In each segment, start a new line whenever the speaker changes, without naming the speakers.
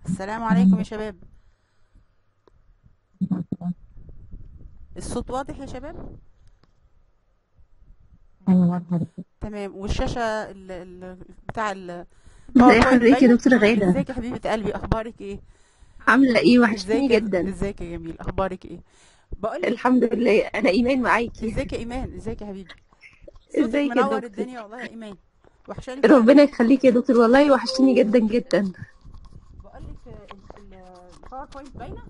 السلام عليكم يا شباب الصوت واضح يا شباب
ايوه واضحة
تمام والشاشة ال ال بتاع ال
ازي
PowerPoint
حضرتك يا
باينة
دكتورة غادة
ازيك يا حبيبة قلبي اخبارك ايه
عاملة ايه وحشتيني
ازيك يا
جدا
ازيك يا جميل اخبارك ايه بقول لك
الحمد لله انا ايمان معاكي
ازيك يا ايمان ازيك يا حبيبي صوتك
ازيك يا
منور
دكتور
الدنيا والله يا ايمان وحشاني فعلا
ربنا يخليك يا دكتور والله وحشتيني جدا جدا
بقول لك الباوربوينت باينة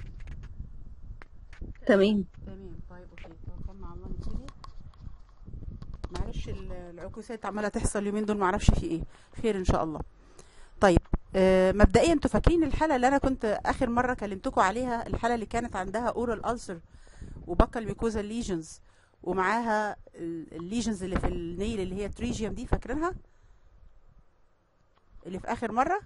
تمام
تمام طيب اوكي توكلنا على الله نبتدي معلش ال- العكوسات عماله تحصل اليومين دول معرفش في ايه خير ان شاء الله طيب آه مبدئيا انتوا فاكرين الحاله اللي انا كنت اخر مره كلمتكم عليها الحاله اللي كانت عندها اورال ألسر وبكال ميكوزا ليجنز ومعاها الليجنز اللي في النيل اللي هي تريجيوم دي فاكرينها اللي في اخر مره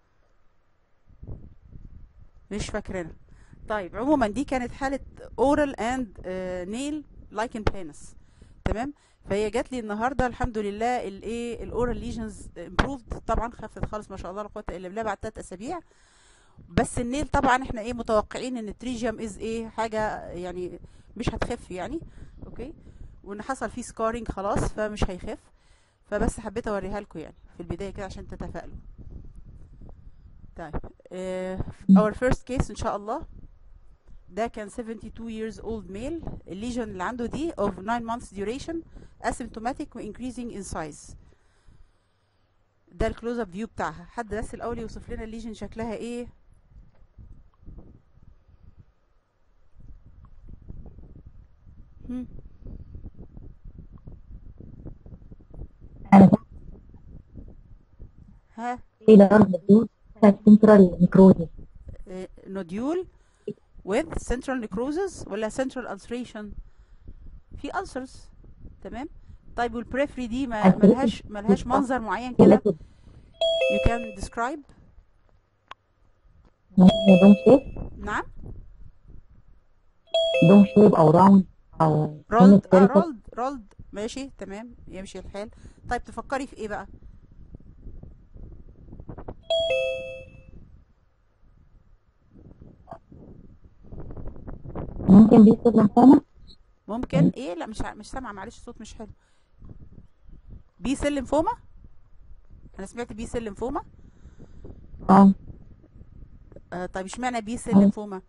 مش فاكرينها طيب عموما دي كانت حالة oral and uh, nail lichen planus تمام فهي جات لي النهارده الحمد لله الايه الاورال ليجنز improved طبعا خفت خالص ما شاء الله لا قوه الا بالله بعد ثلاث اسابيع بس النيل طبعا احنا ايه متوقعين ان التريجيوم از ايه حاجه يعني مش هتخف يعني اوكي وان حصل فيه سكارينج خلاص فمش هيخف فبس حبيت اوريها لكم يعني في البدايه كده عشان تتفائلوا طيب uh, our first case ان شاء الله ده كان 72 years old male الليجن اللي عنده دي of 9 months duration asymptomatic و increasing in size ده الكلوز اب فيو بتاعها حد بس الاول يوصف لنا الليجن شكلها ايه هم،
انا
ها
في لارج ديوز سنترال نيكروزيس
نوديول with central necrosis ولا central ulceration في ulcers تمام طيب والبريفري دي ما ملهاش ملهاش منظر معين كده you can describe
دون شيب
نعم
دون شيب او راوند او
رولد اه
spherical.
رولد رولد ماشي تمام يمشي الحال طيب تفكري في ايه بقى
ممكن بيصير لمفوما
ممكن ايه لا مش ع- مش سامعه معلش الصوت مش حلو بي سلم فوما انا سمعت بي سلم فوما
اه
آه طيب اشمعنى بي سلم فوما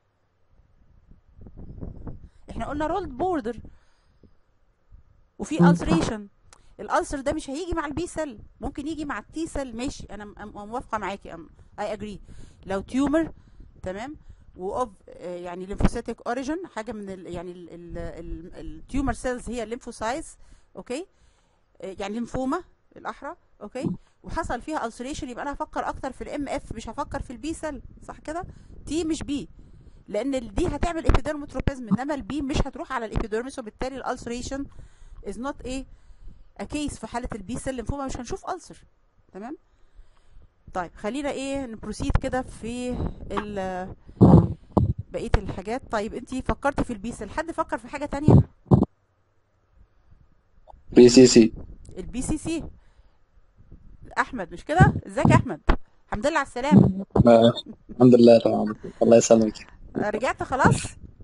احنا قلنا رولد بوردر وفي
مم.
ulceration الالسر ده مش هيجي مع البي سيل ممكن يجي مع التي سيل ماشي انا م- م- موافقه معاكي اي اجري لو تيومر تمام واوف يعني ليمفوسيتك اوريجن حاجه من ال يعني التيومر سيلز هي الليمفوسايتس اوكي آه، يعني ليمفوما الاحرى اوكي وحصل فيها السريشن يبقى انا هفكر اكتر في الام اف مش هفكر في البي سيل صح كده تي مش بي لان ال- دي هتعمل ابيديرموتروبيزم انما البي مش هتروح على الابيديرمس وبالتالي الالسريشن از نوت ايه كيس في حاله البي سيل ليمفوما مش هنشوف ألسر تمام طيب خلينا ايه نبروسيد كده في ال- بقيه الحاجات طيب انتي فكرتي في البي سيل حد فكر في حاجه تانية
بي سي سي
البي سي سي احمد مش كده ازيك يا احمد الحمد لله على السلامه
آه، الحمد لله تمام الله يسلمك
رجعت خلاص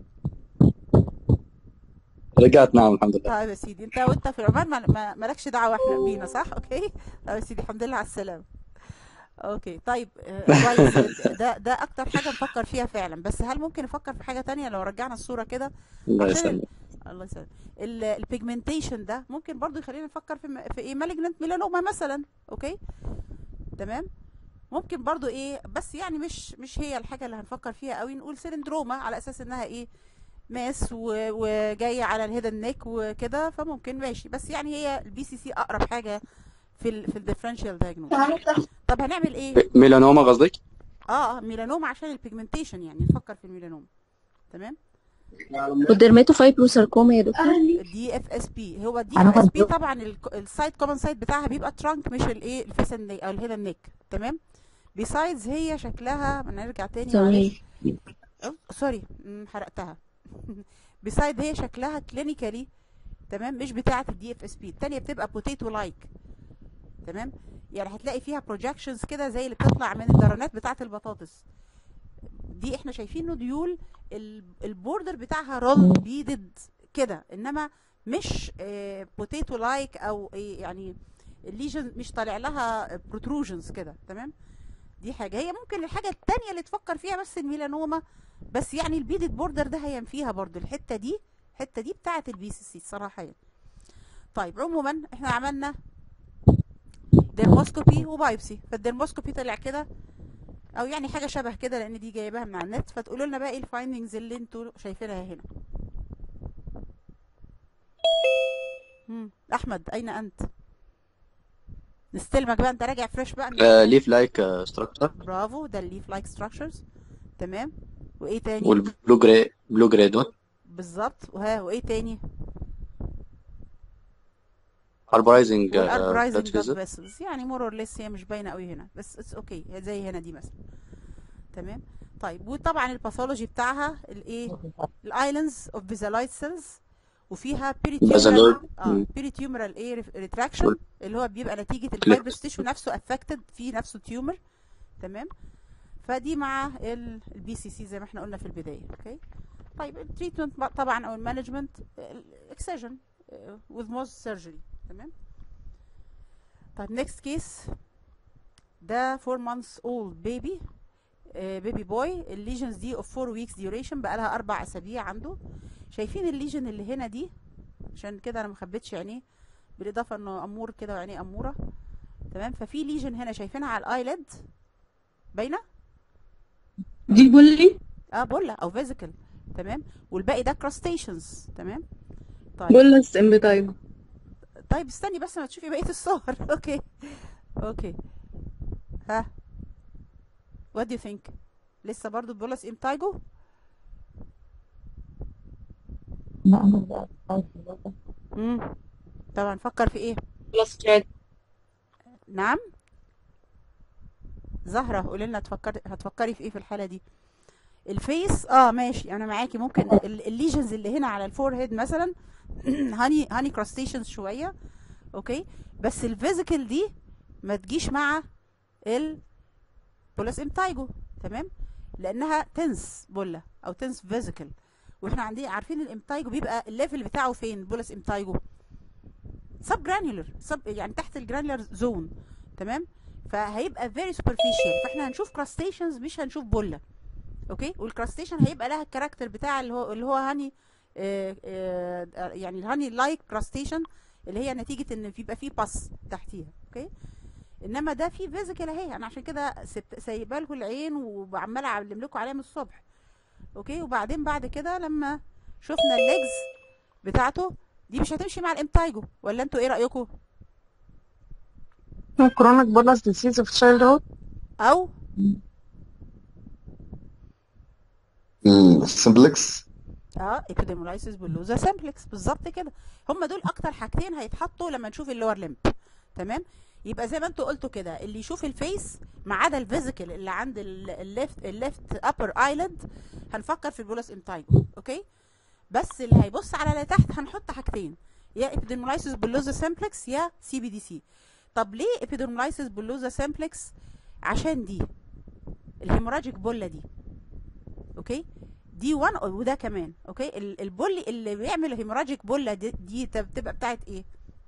رجعت نعم الحمد لله
طيب يا سيدي انت وانت في العمان ما- ما- مالكش دعوه احنا بينا صح اوكي طيب يا سيدي الحمد لله على السلامه اوكي طيب آه، كويس ده ده اكتر حاجه نفكر فيها فعلا بس هل ممكن نفكر في حاجه تانية لو رجعنا الصوره كده
الله
عشان
يسلمك
ال... الله يسلمك البيجمنتيشن ده ممكن برضو يخلينا نفكر في م... في ايه مالجنت ميلانوما مثلا اوكي تمام ممكن برضو ايه بس يعني مش مش هي الحاجه اللي هنفكر فيها قوي نقول سيلندروما على اساس انها ايه ماس و- وجايه على الهيدن نيك وكده فممكن ماشي بس يعني هي البي سي سي اقرب حاجه في ال في الديفرنشال دايجنوز طب هنعمل ايه
ميلانوما قصدك؟
اه اه ميلانوما عشان البيجمنتيشن يعني نفكر في الميلانوما تمام
والدرماتوفايبروساركوما يا دكتور
دي اف اس بي هو الدي
أنا
اف اس بي
برضو-
طبعا السايد كومن سايد بتاعها بيبقى ترانك مش الايه الفيسن او الهيدن نيك تمام بيسايدز هي شكلها نرجع تاني
تمام
معلش أوه، سوري مم، حرقتها بيسايد هي شكلها كلينيكالي تمام مش بتاعه الدي اف اس بي الثانيه بتبقى بوتيتو لايك تمام يعني هتلاقي فيها بروجكشنز كده زي اللي بتطلع من الدرانات بتاعه البطاطس دي احنا شايفين نوديول ال- البوردر بتاعها رول بيدد كده انما مش بوتيتو لايك او إيه يعني الليجن مش طالع لها بروتروجنز كده تمام دي حاجه هي ممكن الحاجه التانية اللي تفكر فيها بس الميلانوما بس يعني البيدد بوردر ده هينفيها برضو الحته دي الحته دي بتاعه البي سي سي الصراحه يعني طيب عموما احنا عملنا ديرموسكوبي وبايبسي فالديرموسكوبي طلع كده او يعني حاجه شبه كده لان دي جايباها من على النت فتقولوا لنا بقى ايه الفايندنجز اللي انتوا شايفينها هنا مم. احمد اين انت نستلمك بقى انت راجع فريش بقى
ليف لايك ستراكشر
برافو ده الليف لايك ستراكشرز تمام وايه تاني
والبلو جراي بلو جراي دون
بالظبط وها وايه تاني
اربرايزنج
والاربرايزنج
بلاد
بلاد
فيزل
فيسلز يعني مور اور ليس هي مش باينه قوي هنا بس اتس اوكي okay. زي هنا دي مثلا تمام طيب وطبعا الباثولوجي بتاعها الايه الايلاندز اوف بيزالايت سيلز وفيها بيريتيومرال
بازالويد
اه بيريتيومرال ايه ريتراكشن اللي هو بيبقى نتيجه الفايبرس تيشو نفسه افكتد في نفسه تيومر تمام فدي مع البي سي سي زي ما احنا قلنا في البدايه اوكي طيب التريتمنت طبعا او المانجمنت اكسجن with most surgery تمام طيب next case ده 4 months old baby بيبي بوي الليجنز دي of 4 weeks duration بقى لها اربع اسابيع عنده شايفين الليجن اللي هنا دي عشان كده انا مخبتش عينيه بالاضافه انه امور كده وعينيه اموره تمام ففي ليجن هنا شايفينها على الايلid باينه
دي بولي
اه بولا او فيزيكال تمام والباقي ده كراستيشنز تمام طيب
بولس امبيتايجو
طيب استني بس ما تشوفي بقيه الصور اوكي اوكي ها what do you think لسه برضو بولس امتايجو
لا انا بدأت أتخيل كده.
امم طبعا فكر في ايه
بلس تراد
نعم زهرة قولي لنا تفكري هتفكري في ايه في الحالة دي الفيس اه ماشي انا معاكي ممكن ال- الليجنز اللي هنا على الفور هيد مثلا هاني هاني كراستيشنز شوية اوكي بس الفيزيكال دي ما تجيش مع ال بولس امتايجو تمام لانها تنس بولا او تنس فيزيكال واحنا عندنا عارفين الامتايجو بيبقى الليفل بتاعه فين بولس امتايجو سب جرانيولر سب يعني تحت الجرانيولر زون تمام فهيبقى فيري سوبرفيشال فاحنا هنشوف كراستيشنز مش هنشوف بولا اوكي والكراستيشن هيبقى لها الكاركتر بتاع اللي هو اللي هو هاني آه آه يعني الهاني لايك كراستيشن اللي هي نتيجه ان بيبقى فيه باس تحتيها اوكي انما ده فيه فيزيكال اهي انا عشان كده سبت سايبه لكم العين وعماله اعلم لكم عليها من الصبح اوكي وبعدين بعد كده لما شفنا الليجز بتاعته دي مش هتمشي مع الامتايجو ولا انتوا ايه رايكم
كرونيك بولس ديسيز اوف تشايلد هود
او
سمبلكس
اه ابيديمولايسيس بولوزا سامبلكس بالظبط كده هم دول اكتر حاجتين هيتحطوا لما نشوف اللور ليمب تمام يبقى زي ما انتوا قلتوا كده اللي يشوف الفيس ما عدا الفيزيكال اللي عند الليفت الليفت ابر ايلاند هنفكر في البولس امتايجو اوكي بس اللي هيبص على اللي تحت هنحط حاجتين يا ابيديمولايسيس بولوزا سامبلكس يا سي بي دي سي طب ليه ابيديمولايسيس بولوزا سامبلكس عشان دي الهيموراجيك بولا دي اوكي دي 1 وده كمان اوكي ال- البولي اللي بيعمل هيموراجيك بولا دي, دي بتبقى بتاعت ايه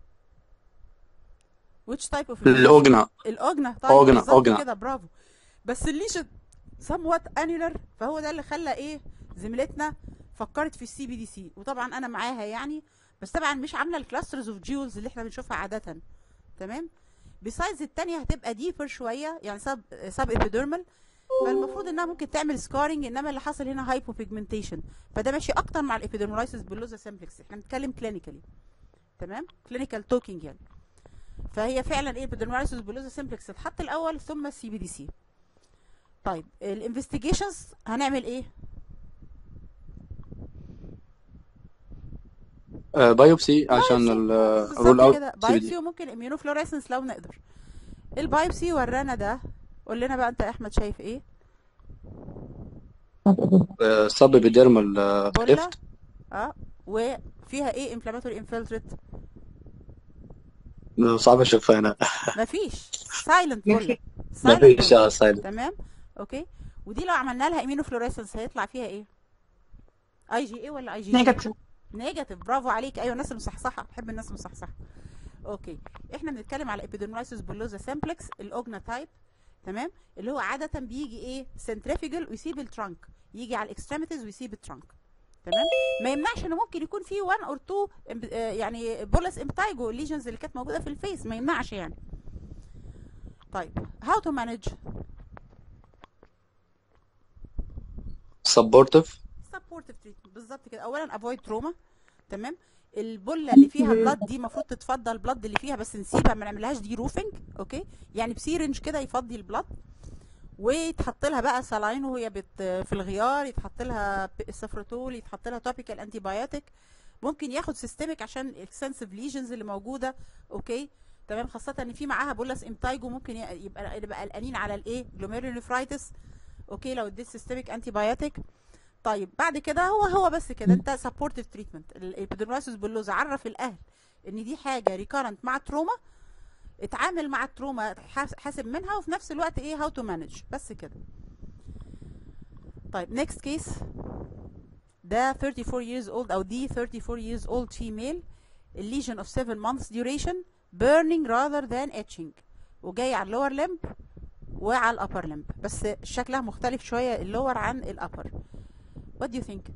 which type of
الاوجنا
الاوجنا طيب
أوجنا-
بالظبط
أوجنا.
كده برافو بس الليشن somewhat annular فهو ده اللي خلى ايه زميلتنا فكرت في السي بي دي سي وطبعا انا معاها يعني بس طبعا مش عامله الكلاسترز اوف جيولز اللي احنا بنشوفها عاده تمام بسايز التانية هتبقى ديبر شويه يعني سب سب ابيديرمال فالمفروض انها ممكن تعمل سكارنج انما اللي حصل هنا هايبو بيجمنتيشن فده ماشي اكتر مع الابيديرمولايسيس بلوزا سمبلكس احنا بنتكلم كلينيكالي تمام كلينيكال توكينج يعني فهي فعلا ايه الابيديرمولايسيس بلوزا سمبلكس اتحط الاول ثم السي بي دي سي طيب الانفستيجيشنز هنعمل ايه
بايوبسي عشان الرول
بالظبط
اوت
كده بايبسي وممكن اميونوفلوريسنس لو نقدر البايبسي ورانا ده قول لنا بقى انت يا احمد شايف ايه
طب إيه
سب ابيديرمال
بولا
كليفت
اه وفيها ايه انفلاماتوري انفلتريت
صعب اشوفها هنا
مفيش سايلنت
مفيش.
كله
ما
silent
فيش
كله.
اه سايلنت
تمام اوكي ودي لو عملنا لها ايمينو فلوريسنس هيطلع فيها ايه اي جي اي ولا اي جي
نيجاتيف
نيجاتيف برافو عليك ايوه الناس المصحصحه بحب الناس المصحصحه اوكي احنا بنتكلم على ابيدرمايسيس بولوزا سامبلكس الاوجنا تايب تمام اللي هو عاده بيجي ايه سنتريفيجال ويسيب الترانك يجي على الاكستريميتيز ويسيب الترانك تمام ما يمنعش ان ممكن يكون في 1 اور 2 يعني بولس امبتايجو الليجنز اللي كانت موجوده في الفيس ما يمنعش يعني طيب هاو تو مانج
سبورتيف
سبورتيف تريتمنت بالظبط كده اولا افويد تروما تمام البله اللي فيها بلاد دي المفروض تتفضى البلاد اللي فيها بس نسيبها ما نعملهاش دي روفنج اوكي يعني بسيرنج كده يفضي البلاد ويتحط لها بقى سلاين وهي بت في الغيار يتحط لها سفرتول يتحط لها توبيكال انتي بايوتيك ممكن ياخد سيستميك عشان الاكستنسيف ليجنز اللي موجوده اوكي تمام خاصه ان في معاها بولس امتايجو ممكن ي- يبقى يبقى قلقانين على الايه جلوميروليفرايتس اوكي لو اديت سيستميك انتي بايوتيك طيب بعد كده هو هو بس كده انت سبورتيف تريتمنت الابيدرمايسيس بولوزا عرف الاهل ان دي حاجه ريكارنت مع التروما اتعامل مع التروما حاس- حاسب منها وفي نفس الوقت ايه هاو تو مانج بس كده طيب نيكست كيس ده 34 years old او دي 34 years old female lesion of 7 months duration burning rather than etching وجاي على اللور لمب وعلى الابر لمب بس شكلها مختلف شويه اللور عن الابر what do you think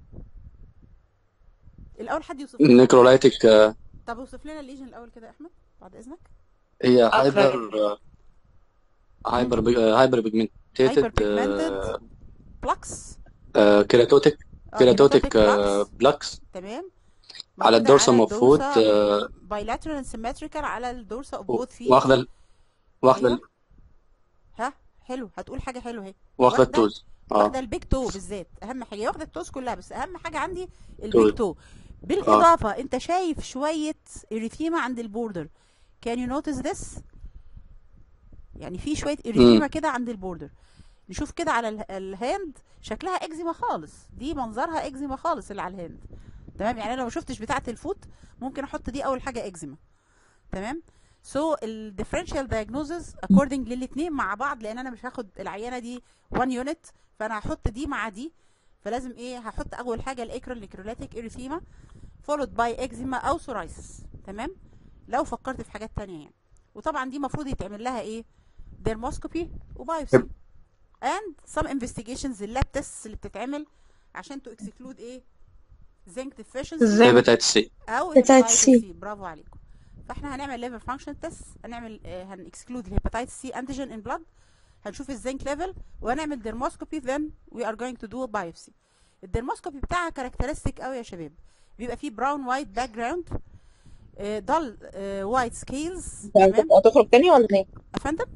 الاول حد يوصف لنا
نيكرولايتيك
طب اوصف لنا الليجن الاول كده يا احمد بعد اذنك
هي
أكثر.
هايبر هايبر هايبر بيجمنتيتد
hyperpigmented بلاكس
كيراتوتيك كيراتوتيك بلاكس
تمام
على الدورسم اوف فوت
بايلاترال سيمتريكال على الدورسا اوف بوث فيت
واخده ال- واخده ال-
ها حلو هتقول حاجه حلوه اهي
واخده
واخدة؟
التوز اه
واخده البيج تو بالذات اهم حاجه هي واخده التوز كلها بس اهم حاجه عندي البيج
توز.
تو بالاضافه انت شايف شويه اريثيما عند البوردر كان يو نوتس ذس يعني في شويه اريثيما كده عند البوردر نشوف كده على ال- الهاند شكلها اكزيما خالص دي منظرها اكزيما خالص اللي على الهاند تمام يعني انا لو ما شفتش بتاعه الفوت ممكن احط دي اول حاجه اكزيما تمام سو الديفرنشال دايجنوزز اكوردنج للاثنين مع بعض لان انا مش هاخد العينه دي 1 يونت فانا هحط دي مع دي فلازم ايه هحط اول حاجه الاكرال نيكرولاتيك اريثيما فولود باي اكزيما او سورايسس تمام لو فكرت في حاجات تانية يعني وطبعا دي المفروض يتعمل لها ايه ديرموسكوبي وبايوبسي and some investigations اللاب تيست اللي بتتعمل عشان تو اكسكلود ايه زنك deficiency
ازاي
هيباتيتس سي
او
Hepatitis
hepatitis
C.
C. برافو عليكم فاحنا هنعمل ليفر فانكشن تيست هنعمل هن اكسكلود الهيباتيتس سي انتيجين ان بلاد هنشوف الزنك ليفل وهنعمل ديرموسكوبي then we are going to do a biopsy الديرموسكوبي بتاعها كاركترستيك قوي يا شباب بيبقى فيه براون وايت باك جراوند ضل وايت سكيلز تمام
هتخرج تاني ولا ايه؟
يا فندم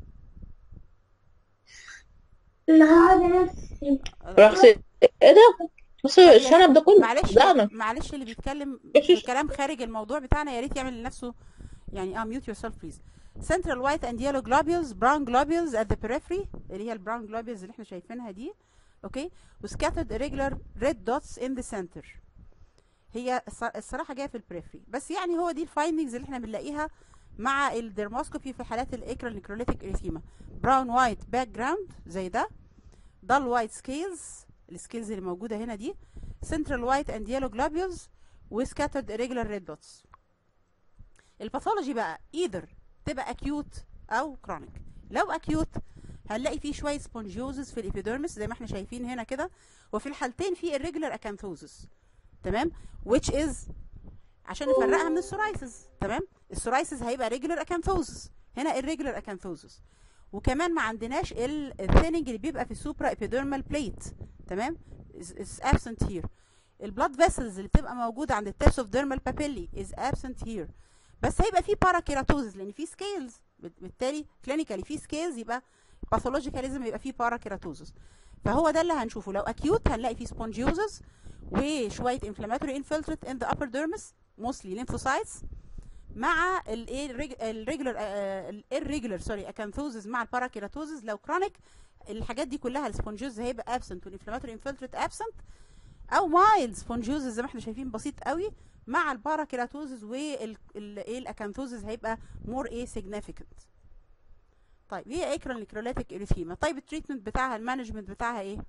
رخص ايه ده؟ بص الشنب ده كله
معلش
ده انا
معلش اللي بيتكلم
إيش إيش؟
بكلام خارج الموضوع بتاعنا يا ريت يعمل لنفسه يعني اه ميوت يور سيلف بليز central white and yellow globules brown globules at the periphery اللي هي البراون globules اللي احنا شايفينها دي اوكي و scattered irregular red dots in the center هي الص- الصراحه جايه في البريفري بس يعني هو دي الفايندنجز اللي احنا بنلاقيها مع الديرموسكوبي في حالات الاكرال نيكروليتيك اريثيما براون وايت باك جراوند زي ده dull white scales السكيلز اللي موجوده هنا دي central white and yellow globules و scattered irregular red dots الباثولوجي بقى either تبقى acute او chronic لو acute هنلاقي فيه شويه سبونجيوزس في الابيديرمس زي ما احنا شايفين هنا كده وفي الحالتين في irregular acanthosis تمام which is عشان نفرقها من السورايسز تمام السورايسز هيبقى regular acanthosis هنا irregular acanthosis وكمان ما عندناش الثيننج اللي بيبقى في السوبرا ابيديرمال بليت تمام is, is absent here البلاد فيسلز اللي بتبقى موجوده عند التيبس اوف ديرمال بابيلي is absent here بس هيبقى في باراكيراتوزز لان في سكيلز بالتالي كلينيكالي في سكيلز يبقى باثولوجيكال لازم يبقى في باراكيراتوزز فهو ده اللي هنشوفه لو اكيوت هنلاقي فيه سبونجيوزز وشويه انفلاماتوري انفلتريت ان ذا upper dermis mostly lymphocytes مع الايه الريجولر الريجولر سوري اكانثوزز مع الباراكيراتوزز لو كرونيك الحاجات دي كلها السبونجيوز هيبقى ابسنت والانفلاماتوري انفلتريت ابسنت او مايلد سبونجيوز زي ما احنا شايفين بسيط قوي مع الباراكيراتوزز والايه الاكانثوزز هيبقى مور ايه significant طيب هي اكرون نيكروليتيك اريثيما طيب التريتمنت بتاعها المانجمنت بتاعها ايه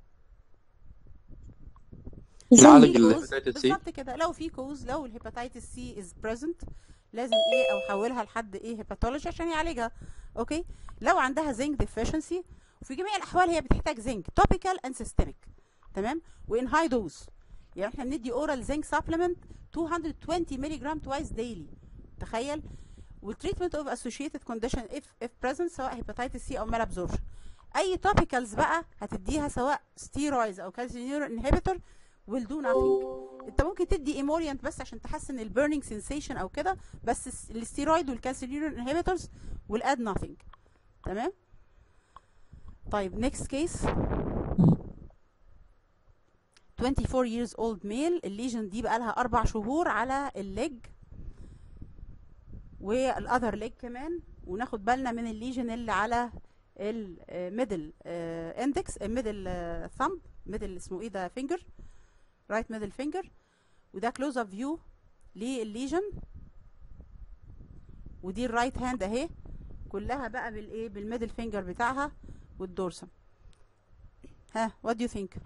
نعالج
في كوز
الهيباتيتس سي
بالظبط كده لو في كوز لو الهيباتيتس سي از بريزنت لازم ايه او حولها لحد ايه هيباتولوجي عشان يعالجها اوكي لو عندها زنك ديفيشنسي وفي جميع الاحوال هي بتحتاج زنك توبيكال اند سيستميك تمام وان هاي دوز يعني احنا بندي اورال زنك سبلمنت 220 مللي جرام توايس ديلي تخيل والتريتمنت اوف اسوشيتد كونديشن اف اف بريزنت سواء هيباتيتس سي او مال ابزوربشن اي توبيكالز بقى هتديها سواء ستيرويدز او كالسيوم انهبيتور will do nothing انت ممكن تدي ايموريانت بس عشان تحسن البيرنينج سensation او كده بس الس- الستيرويد والكالسيوم انهبيتورز will add nothing تمام طيب next case 24 years old male الليجن دي بقى لها اربع شهور على الليج والاذر ليج كمان وناخد بالنا من الليجن اللي على الميدل اندكس الميدل ثامب ميدل اسمه ايه ده فينجر رايت ميدل فينجر وده كلوز اب فيو للليجن ودي الرايت هاند اهي كلها بقى بالايه بالميدل فينجر بتاعها والدورسم ها what do you think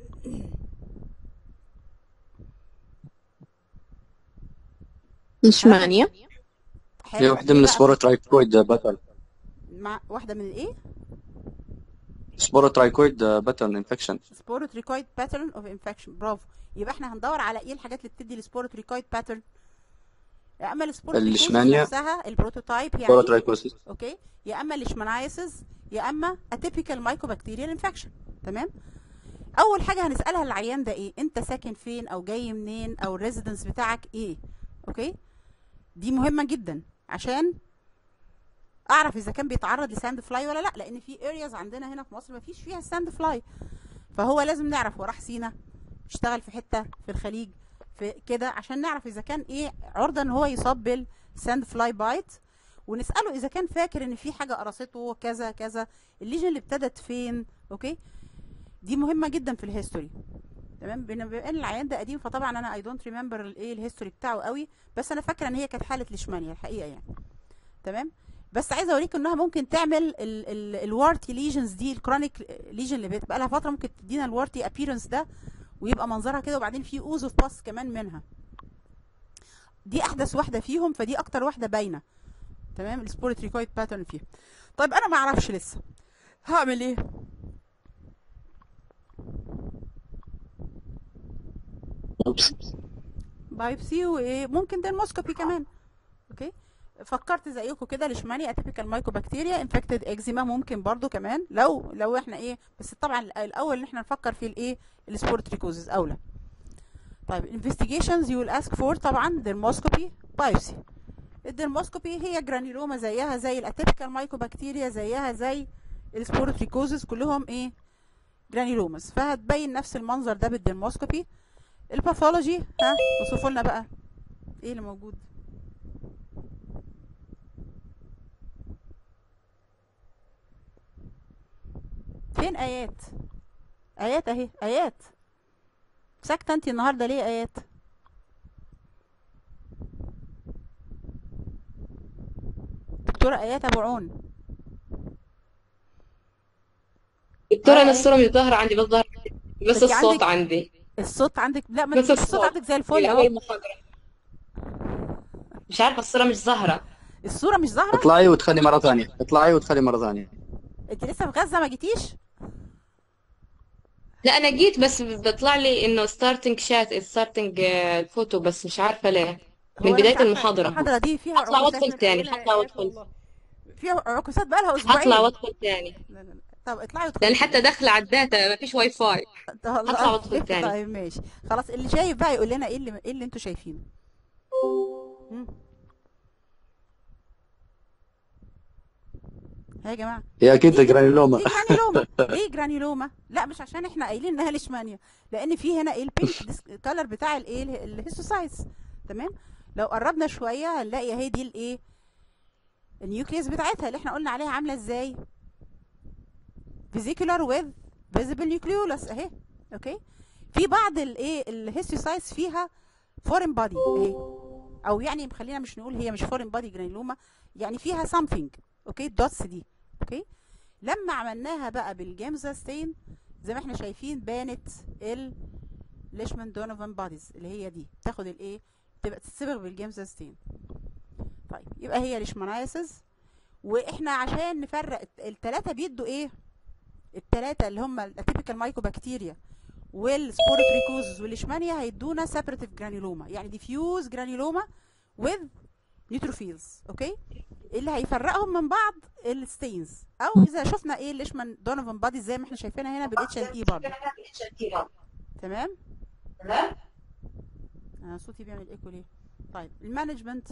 ليشمانيا
هي
حلو
واحدة
ليه
من
بقى
السبوروترايكويد باترن
مع واحده من الايه
سبوروترايكويد باترن انفكشن
سبوروتريكويد باترن اوف انفكشن برافو يبقى احنا هندور على ايه الحاجات اللي بتدي السبوروتريكويد باترن يا اما السبوروتريكوزس
الليشمانيا.
نفسها البروتوتايب يعني
سبوروترايكوسيس
اوكي يا اما الليشمانايسيس يا اما اتيبيكال مايكوبكتيريال انفكشن تمام اول حاجه هنسالها للعيان ده ايه انت ساكن فين او جاي منين او الريزيدنس بتاعك ايه اوكي دي مهمه جدا عشان اعرف اذا كان بيتعرض لساند فلاي ولا لا لان في ارياز عندنا هنا في مصر ما فيش فيها ساند فلاي فهو لازم نعرف هو راح سينا اشتغل في حته في الخليج في كده عشان نعرف اذا كان ايه عرضه ان هو يصاب بالساند فلاي بايت ونساله اذا كان فاكر ان في حاجه قرصته كذا كذا الليجن اللي ابتدت فين اوكي دي مهمه جدا في الهيستوري تمام بما بما ان العيان ده قديم فطبعا انا اي دونت ريمبر الايه الهيستوري بتاعه قوي بس انا فاكره ان هي كانت حاله ليشمانيا الحقيقه يعني تمام بس عايزه اوريكم انها ممكن تعمل الوارتي ليجنز دي الكرونيك ليجن اللي بقى لها فتره ممكن تدينا الوارتي ابييرنس ده ويبقى منظرها كده وبعدين في اوز اوف باس كمان منها دي احدث واحده فيهم فدي اكتر واحده باينه تمام السبورتريكويد باترن فيها طيب انا ما اعرفش لسه هعمل ايه بايبسي وايه ممكن ديرموسكوبي كمان اوكي فكرت زيكم كده ليشمانيا اتيبيكال مايكوبكتيريا انفكتد اكزيما ممكن برضو كمان لو لو احنا ايه بس طبعا الاول ان احنا نفكر في الايه السبورتريكوزز اولى طيب investigations you will ask for طبعا dermoscopy biopsy الدرموسكوبي هي جرانيلوما زيها زي الاتيبيكال مايكوبكتيريا زيها زي السبورتريكوزز كلهم ايه جرانيلومز فهتبين نفس المنظر ده بالدرموسكوبي الباثولوجي ها وصفوا لنا بقى ايه اللي موجود فين ايات ايات اهي ايات ساكته انت النهارده ليه ايات دكتوره ايات ابو عون
دكتورة
اه
أنا
ايه
الصورة مش ظاهرة عندي بس ظاهر بس
انت
الصوت
عندك
عندي
الصوت عندك لا ما
بس
انت الصوت
الصوت
عندك زي
في
الفل اهو
أول محاضرة مش عارفة الصورة مش ظاهرة
الصوره مش ظاهره
اطلعي وتخلي مرة ثانية اطلعي وتخلي مرة ثانية
انت لسه في غزه ما جيتيش
لا أنا جيت بس بيطلع لي إنه starting chat is starting آه، الفوتو بس مش عارفة ليه
هو
من
انا مش
بداية
عارفه
المحاضرة
المحاضره دي فيها
هطلع
عكوسات
وأدخل
من
تاني
اولها
هطلع
ايات
وأدخل
والله فيها عكوسات بقى لها
هطلع
اسبوعين
وأدخل تاني
لا لا لا طب اطلعي
لأن
وادخلي
حتى
تاني
داخلة على الداتا ما فيش واي فاي
والله
هطلع وأدخل تاني
طيب ماشي خلاص اللي شايف بقى يقول لنا ايه اللي ايه اللي انتوا شايفينه مم. ها يا جماعه
هي اكيد
دي
جرانيلوما
دي جرانيلوما ليه جرانيلوما لا مش عشان احنا قايلين انها ليشمانيا لان في هنا ايه البينك كلر بتاع الايه الهيستوسايتس تمام لو قربنا شويه هنلاقي اهي دي الايه النيوكليوس بتاعتها اللي احنا قلنا عليها عامله ازاي فيزيكولار ويز فيزيبل نيوكليولس اهي اوكي في بعض الايه الهيستوسايتس فيها فورين بادي اهي او يعني خلينا مش نقول هي مش فورين بادي جرانيلوما يعني فيها something اوكي الدوتس دي اوكي لما عملناها بقى بالجامزا ستين زي ما احنا شايفين بانت ال ليشمان دونوفان باديز اللي هي دي تاخد الايه تبقى تتصبغ بالجامزا ستين طيب يبقى هي ليشمانايسز واحنا عشان نفرق الثلاثه بيدوا ايه الثلاثه اللي هم الاتيبيكال مايكوبكتيريا والسبوروتريكوزز والليشمانيا هيدونا سيبريتيف جرانيلوما يعني ديفيوز جرانيلوما with نيوتروفيلز اوكي اللي هيفرقهم من بعض الستينز او اذا شفنا ايه الليشمان دونوفان بادي زي ما احنا شايفينها هنا بالاتش ان اي برضه تمام انا صوتي بيعمل ايكو ليه طيب المانجمنت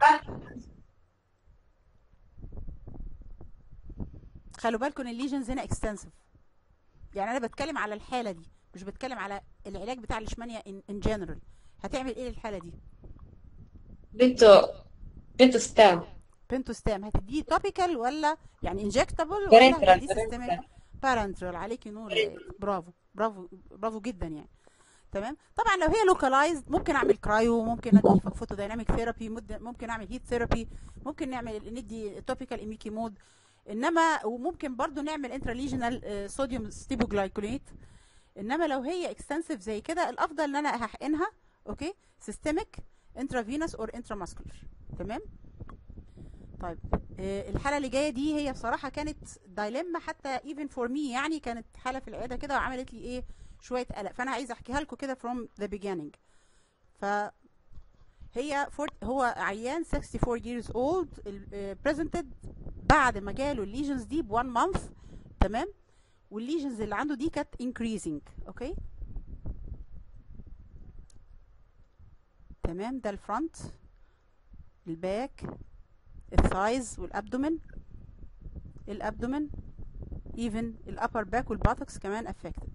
خلوا بالكم الليجنز هنا اكستنسيف يعني انا بتكلم على الحاله دي مش بتكلم على العلاج بتاع الاشمانيا ان جنرال هتعمل ايه للحاله دي
بنتو بنتو ستام
بنتو ستام هتديه توبيكال ولا يعني انجكتابل ولا
Parenteral،
هتديه
parenteral.
سيستميك بارنترال عليكي نور برافو برافو برافو جدا يعني تمام طبعا لو هي لوكالايزد ممكن اعمل كرايو ممكن ادي فوتو دايناميك ثيرابي ممكن اعمل هيت ثيرابي ممكن نعمل ندي توبيكال ايميكي مود انما وممكن برضو نعمل انتراليجنال صوديوم ستيبوجلايكوليت انما لو هي اكستنسيف زي كده الافضل ان انا هحقنها اوكي سيستميك انترافينوس اور انتراماسكولار تمام طيب آه، الحاله اللي جايه دي هي بصراحه كانت دايلما حتى ايفن فور مي يعني كانت حاله في العياده كده وعملت لي ايه شويه قلق فانا عايزه احكيها لكم كده from the beginning ف هي فور هو عيان 64 years old ال- آه، presented بعد ما جاله الليجنز دي ب 1 month تمام والليجنز اللي عنده دي كانت increasing اوكي تمام ده الفرونت الباك الثايز والابدومن الابدومن ايفن الابر باك والباتوكس كمان افكتد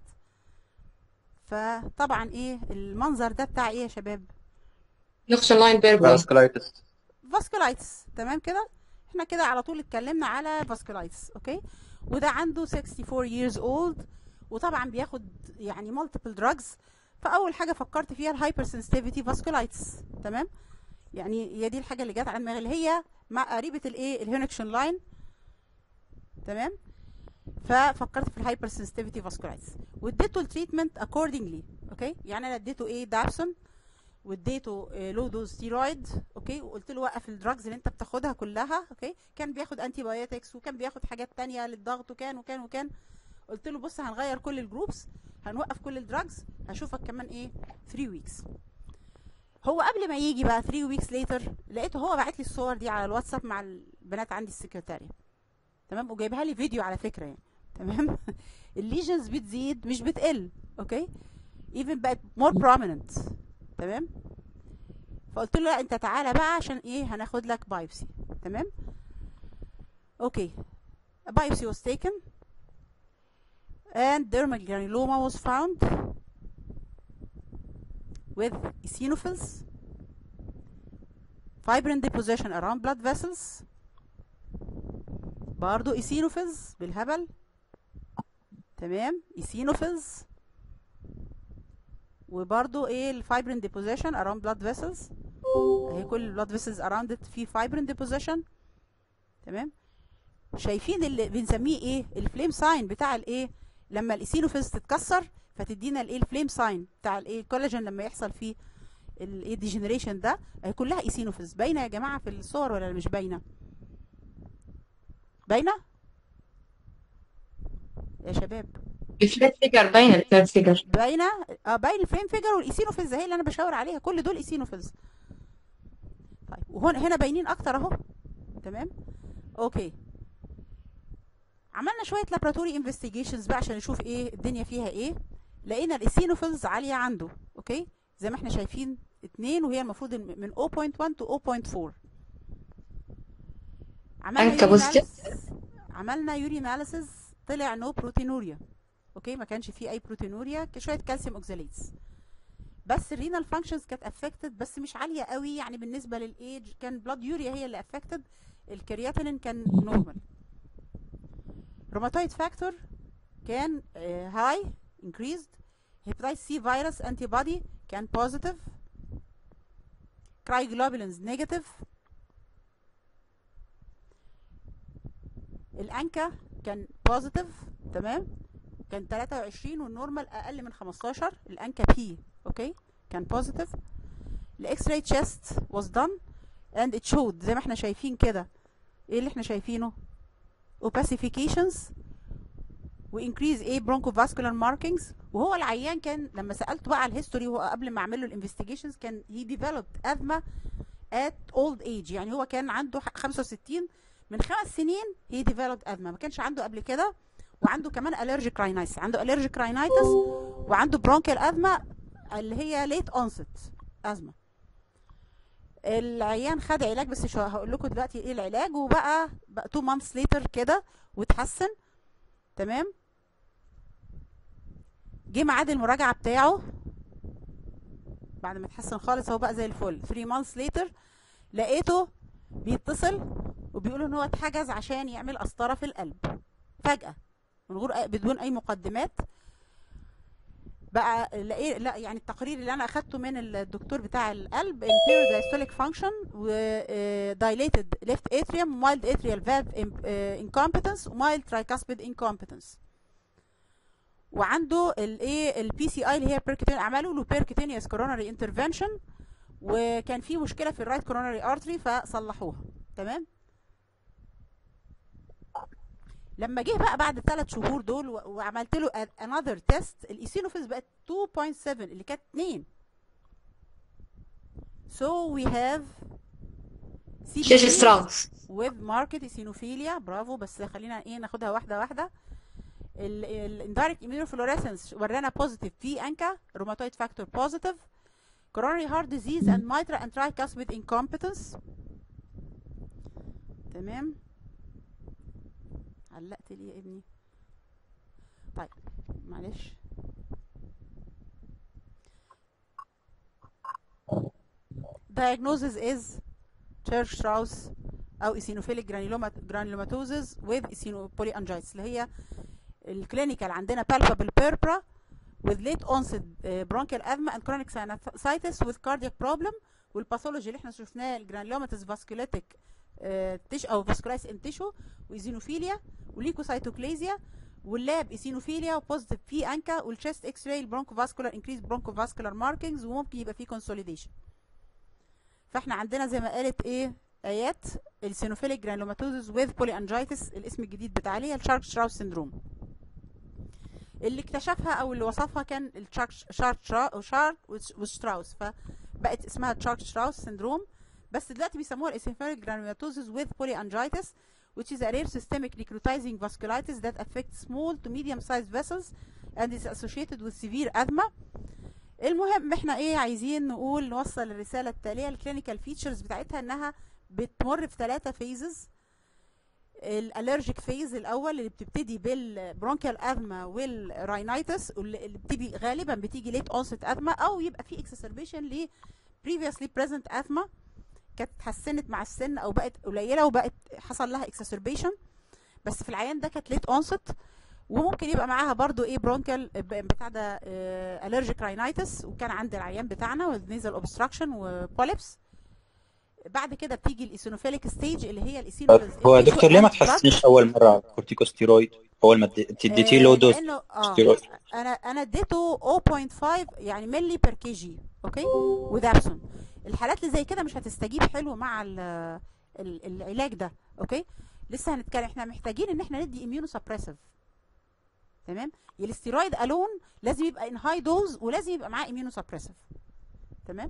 فطبعا ايه المنظر ده بتاع ايه يا شباب
نقشن لاين بيربوي
فاسكولايتس
فاسكولايتس تمام كده احنا كده على طول اتكلمنا على فاسكولايتس اوكي وده عنده 64 years old وطبعا بياخد يعني multiple drugs فاول حاجه فكرت فيها الهايبر سنسيتيفيتي فاسكولايتس تمام يعني هي دي الحاجه اللي جت على دماغي اللي هي مع قريبه الايه الهينكشن لاين تمام ففكرت في الهايبر سنسيتيفيتي فاسكولايتس واديته التريتمنت اكوردنجلي اوكي يعني انا اديته ايه دابسون واديته لو دوز ستيرويد اوكي وقلت له وقف الدراجز اللي انت بتاخدها كلها اوكي كان بياخد انتي بايوتكس وكان بياخد حاجات تانية للضغط وكان وكان وكان قلت له بص هنغير كل الجروبس هنوقف كل الدراجز هشوفك كمان ايه 3 ويكس هو قبل ما يجي بقى 3 ويكس ليتر لقيته هو باعت لي الصور دي على الواتساب مع البنات عندي السكرتاريه تمام وجايبها لي فيديو على فكره يعني تمام الليجنز بتزيد مش بتقل اوكي ايفن بقت مور prominent تمام فقلت له لا انت تعالى بقى عشان ايه هناخد لك بايبسي تمام اوكي a biopsy was taken and dermal granuloma was found with eosinophils fibrin deposition around blood vessels برضو eosinophils بالهبل تمام eosinophils وبرضو ايه الفايبرين deposition around blood vessels اهي كل blood vessels around it في fibrin deposition تمام شايفين اللي بنسميه ايه الفليم ساين بتاع الايه لما الايسينوفيلز تتكسر فتدينا الايه الفليم ساين بتاع الايه الكولاجين لما يحصل فيه الايه ديجنريشن ده اهي كلها ايسينوفيلز باينه يا جماعه في الصور ولا مش باينه باينه يا شباب
الفلات فيجر باينه الفلات فيجر
باينه اه باين الفريم فيجر والايسينوفيلز هي اللي انا بشاور عليها كل دول ايسينوفيلز طيب وهنا هنا باينين اكتر اهو تمام اوكي عملنا شويه لابراتوري انفستيجيشنز بقى عشان نشوف ايه الدنيا فيها ايه لقينا الايسينوفيلز عاليه عنده اوكي زي ما احنا شايفين اتنين وهي المفروض من 0.1 to 0.4 عملنا
أنت
يوري
بوزيتيف؟
analysis- عملنا يوري اناليسيز طلع نو بروتينوريا اوكي ما كانش فيه اي بروتينوريا ك- شويه كالسيوم اوكزاليتس بس الرينال فانكشنز كانت افكتد بس مش عاليه قوي يعني بالنسبه للايج كان بلاد يوريا هي اللي افكتد الكرياتينين كان نورمال روماتويد فاكتور كان هاي انكريزد هيباتيتس سي فيروس انتي بودي كان بوزيتيف cryoglobulin's نيجاتيف الانكا كان بوزيتيف تمام كان 23 والنورمال اقل من 15 الانكا بي اوكي كان بوزيتيف الاكس راي تشيست was done and it showed زي ما احنا شايفين كده ايه اللي احنا شايفينه opacifications وانكريز ايه bronchosvacular markings وهو العيان كان لما سالته بقى على الهيستوري وهو قبل ما اعمل له الانفستيجيشنز كان he developed asthma at old age يعني هو كان عنده ح- 65 من خمس سنين he developed asthma ما كانش عنده قبل كده وعنده كمان allergic rhinitis عنده allergic rhinitis وعنده bronchial asthma اللي هي late onset asthma العيان خد علاج بس شو هقول لكم دلوقتي ايه العلاج وبقى بقى 2 months later كده واتحسن تمام جه ميعاد المراجعه بتاعه بعد ما اتحسن خالص هو بقى زي الفل 3 months later لقيته بيتصل وبيقول ان هو اتحجز عشان يعمل قسطره في القلب فجاه من غير أي- بدون اي مقدمات بقى لقيت لا يعني التقرير اللي انا اخدته من الدكتور بتاع القلب impaired diastolic function و آه، dilated left atrium mild atrial valve im- آه، incompetence وmild tricuspid incompetence وعنده الايه البي سي اي اللي هي بيركتين عملوا له بيركتينيوس كوروناري انترفنشن وكان في مشكله في الرايت كوروناري ارتري فصلحوها تمام لما جه بقى بعد الثلاث شهور دول و- وعملت له انذر تيست الايسينوفيلز بقت 2.7 اللي كانت 2 so we have
شيش
CPA
ستراوس
with market eosinophilia برافو بس خلينا ايه ناخدها واحده واحده الاندايركت immunofluorescence ورانا positive في انكا rheumatoid factor positive coronary heart disease and mitral and tricuspid incompetence تمام علقت ليه يا ابني طيب معلش diagnosis is church strauss او eosinophilic granuloma- granulomatosis with eosinopolyangiosis اللي هي الكلينيكال عندنا palpable purpura with late onset uh, bronchial asthma and chronic sinusitis with cardiac problem والباثولوجي اللي احنا شفناه الجرانيلوماتس فاسكوليتيك تيش او فاسكولايس ان تيشو وايزينوفيليا وليكوسايتوكليزيا واللاب ايسينوفيليا وبوزيتيف في انكا والشيست اكس راي البرونكو فاسكولار انكريز برونكو فاسكولار ماركينجز وممكن يبقى فيه كونسوليديشن فاحنا عندنا زي ما قالت ايه ايات السينوفيليك جرانلوماتوزس وذ بولي انجيتس الاسم الجديد بتاع ليها الشارك شراوس سيندروم اللي اكتشفها او اللي وصفها كان الشارك شارك شارك وشتراوس فبقت اسمها تشارك شراوس سيندروم بس دلوقتي بيسموها الاسينوفيليك جرانلوماتوزس with polyangiitis which is a rare systemic necrotizing vasculitis that affects small to medium sized vessels and is associated with severe asthma المهم احنا ايه عايزين نقول نوصل الرساله التاليه الكلينيكال فيتشرز بتاعتها انها بتمر في ثلاثه فيزز الالرجيك فيز الاول اللي بتبتدي بالبرونكيال اذما والراينايتس واللي اللي بتيجي غالبا بتيجي ليت اونست اذما او يبقى في اكسسربيشن ل previously present asthma كانت اتحسنت مع السن او بقت قليله وبقت حصل لها اكسسربيشن بس في العيان ده كانت ليت اونست وممكن يبقى معاها برضو ايه برونكال بتاع ده الرجيك راينايتس وكان عند العيان بتاعنا والنيزل اوبستراكشن وبوليبس بعد كده بتيجي الايسينوفيليك ستيج اللي هي الايسينوفيلز
هو دكتور ليه ما تحسنيش اول مره كورتيكوستيرويد اول ما اديتي له دوز
لانه اه
ستيرويد
انا انا اديته 0.5 يعني ملي بير كي جي اوكي ودابسون الحالات اللي زي كده مش هتستجيب حلو مع ال ال العلاج ده اوكي لسه هنتكلم احنا محتاجين ان احنا ندي اميونو سبريسيف تمام الاستيرويد الون لازم يبقى ان هاي دوز ولازم يبقى معاه اميونو سبريسيف تمام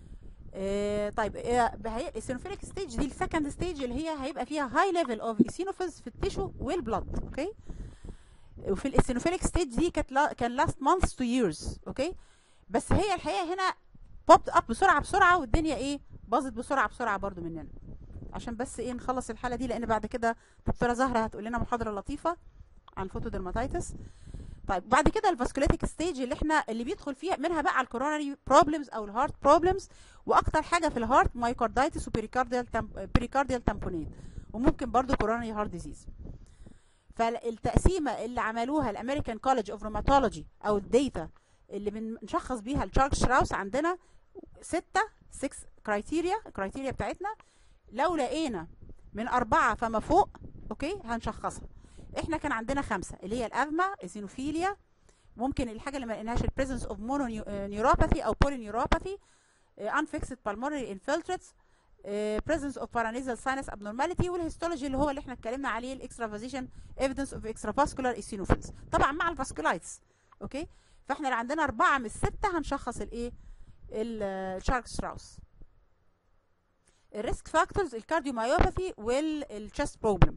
آه طيب آه السينوفيليك ستيج دي السكند ستيج اللي هي هيبقى فيها هاي ليفل اوف ايسينوفيلز في التيشو والبلد اوكي وفي الاسينوفيليك ستيج دي كانت لا كان لاست مانثs تو ييرز اوكي بس هي الحقيقه هنا بوبت اب بسرعه بسرعه والدنيا ايه باظت بسرعه بسرعه برضو مننا عشان بس ايه نخلص الحاله دي لان بعد كده دكتوره زهره هتقول لنا محاضره لطيفه عن فوتودرماتيتس طيب بعد كده الفاسكوليتيك ستيج اللي احنا اللي بيدخل فيها منها بقى الكوروناري بروبلمز او الهارت بروبلمز واكتر حاجه في الهارت مايكاردايتس وبريكارديال بريكارديال تامبونيت وممكن برضو كوروناري هارت ديزيز فالتقسيمه اللي عملوها الامريكان كولج اوف روماتولوجي او الداتا اللي بنشخص بيها الشارك شراوس عندنا ستة 6 كرايتيريا الكرايتيريا بتاعتنا لو لقينا من أربعة فما فوق أوكي هنشخصها احنا كان عندنا خمسة اللي هي الأذمة الزينوفيليا ممكن الحاجة اللي ما لقيناهاش البريزنس اوف مونونيوروباثي أو بولينيوروباثي unfixed pulmonary infiltrates presence of paranasal sinus abnormality والهيستولوجي اللي هو اللي احنا اتكلمنا عليه الاكسترافازيشن evidence of extravascular eosinophils طبعا مع الفاسكولايتس اوكي فاحنا اللي عندنا أربعة من الستة هنشخص الايه الشارك ستراوس الريسك فاكتورز الكارديوميوباثي والتشست بروبلم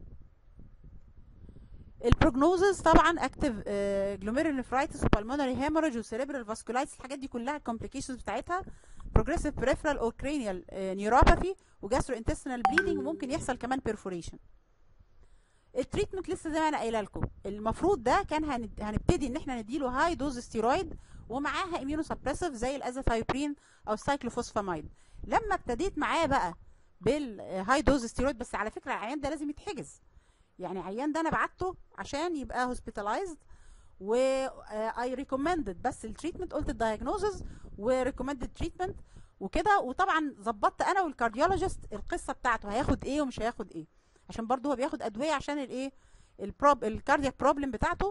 البروجنوزز طبعا اكتف جلوميرولنفرايتس وبالمونري هيموريج وسيريبرال فاسكولايتس الحاجات دي كلها الكومبليكيشنز بتاعتها بروجريسيف بريفرال او كرينيال نيوروباثي وجاسترو انتستينال بليدنج وممكن يحصل كمان بيرفوريشن التريتمنت لسه زي ما انا قايله لكم المفروض ده كان هن- هنبتدي ان احنا نديله هاي دوز ستيرويد ومعاها اميونو سبريسيف زي الازاثايبرين او السايكلوفوسفامايد لما ابتديت معاه بقى بالهاي دوز ستيرويد بس على فكره العيان ده لازم يتحجز يعني عيان ده انا بعته عشان يبقى هوسبيتالايزد و اي ريكومندد بس التريتمنت قلت الدايجنوزز وريكومندد تريتمنت وكده وطبعا ظبطت انا والكارديولوجيست القصه بتاعته هياخد ايه ومش هياخد ايه عشان برضه هو بياخد ادويه عشان الايه البروب الكاردياك بروبلم بتاعته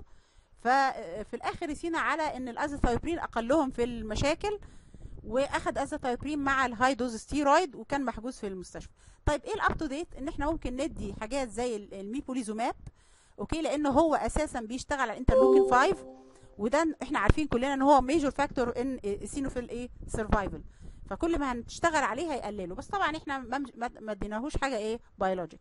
ففي الاخر رسينا على ان الازاثايبرين اقلهم في المشاكل واخد ازاثايبرين مع الهاي دوز ستيرويد وكان محجوز في المستشفى طيب ايه الاب تو ديت ان احنا ممكن ندي حاجات زي ال- الميبوليزوماب اوكي لان هو اساسا بيشتغل على الانترلوكين 5 وده احنا عارفين كلنا ان هو ميجور فاكتور ان سينوفيل ايه سرفايفل فكل ما هنشتغل عليه هيقلله بس طبعا احنا ما ما- ما اديناهوش حاجه ايه بيولوجيك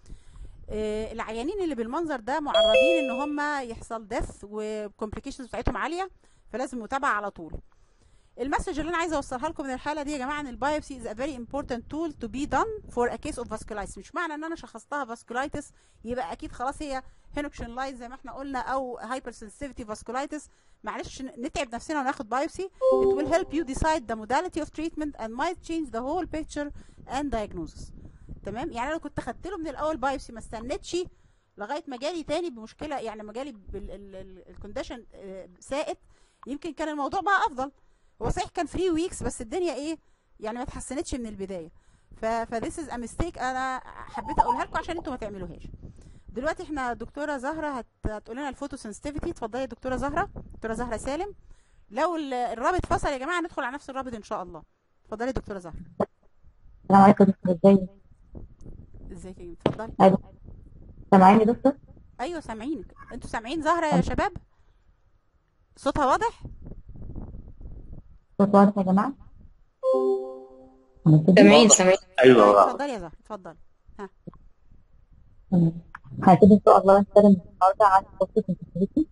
آه، العيانين اللي بالمنظر ده معرضين ان هم يحصل ديث وكومبليكيشنز بتاعتهم عاليه فلازم متابعه على طول المسج اللي انا عايزه اوصلها لكم من الحاله دي يا جماعه ان البايوبسي از ا فيري امبورتنت تول تو بي دون فور ا كيس اوف فاسكولايتس مش معنى ان انا شخصتها فاسكولايتس يبقى اكيد خلاص هي هينوكشن لايت زي ما احنا قلنا او هايبر سنسيتيفيتي فاسكولايتس معلش ن- نتعب نفسنا وناخد بايوبسي it will help you decide the modality of treatment and might change the whole picture and diagnosis تمام يعني انا كنت خدت له من الاول بايوبسي ما استنيتش لغايه ما جالي تاني بمشكله يعني ما جالي بالكونديشن سائد يمكن كان الموضوع بقى افضل هو صحيح كان 3 ويكس بس الدنيا ايه يعني ما اتحسنتش من البدايه ف فذيس از ا ميستيك انا حبيت اقولها لكم عشان انتوا ما تعملوهاش دلوقتي احنا دكتوره زهره هت... هتقول لنا الفوتو سنسيتيفيتي اتفضلي يا دكتوره زهره دكتوره زهره سالم لو ال- الرابط فصل يا جماعه ندخل على نفس الرابط ان شاء الله اتفضلي يا دكتوره زهره
السلام عليكم يا دكتور ازاي
ازيك يا اتفضلي
ايوه سامعيني يا دكتور
ايوه سامعينك انتوا سامعين زهره يا شباب صوتها واضح
صوت واضح يا جماعه هنبتدي؟
سامعين سامعين
طيب
ايوه
اتفضلي يا زهره اتفضلي
تمام. هنبتدي ان شاء الله نتكلم النهارده عن الفوتو سنسيتيفيتي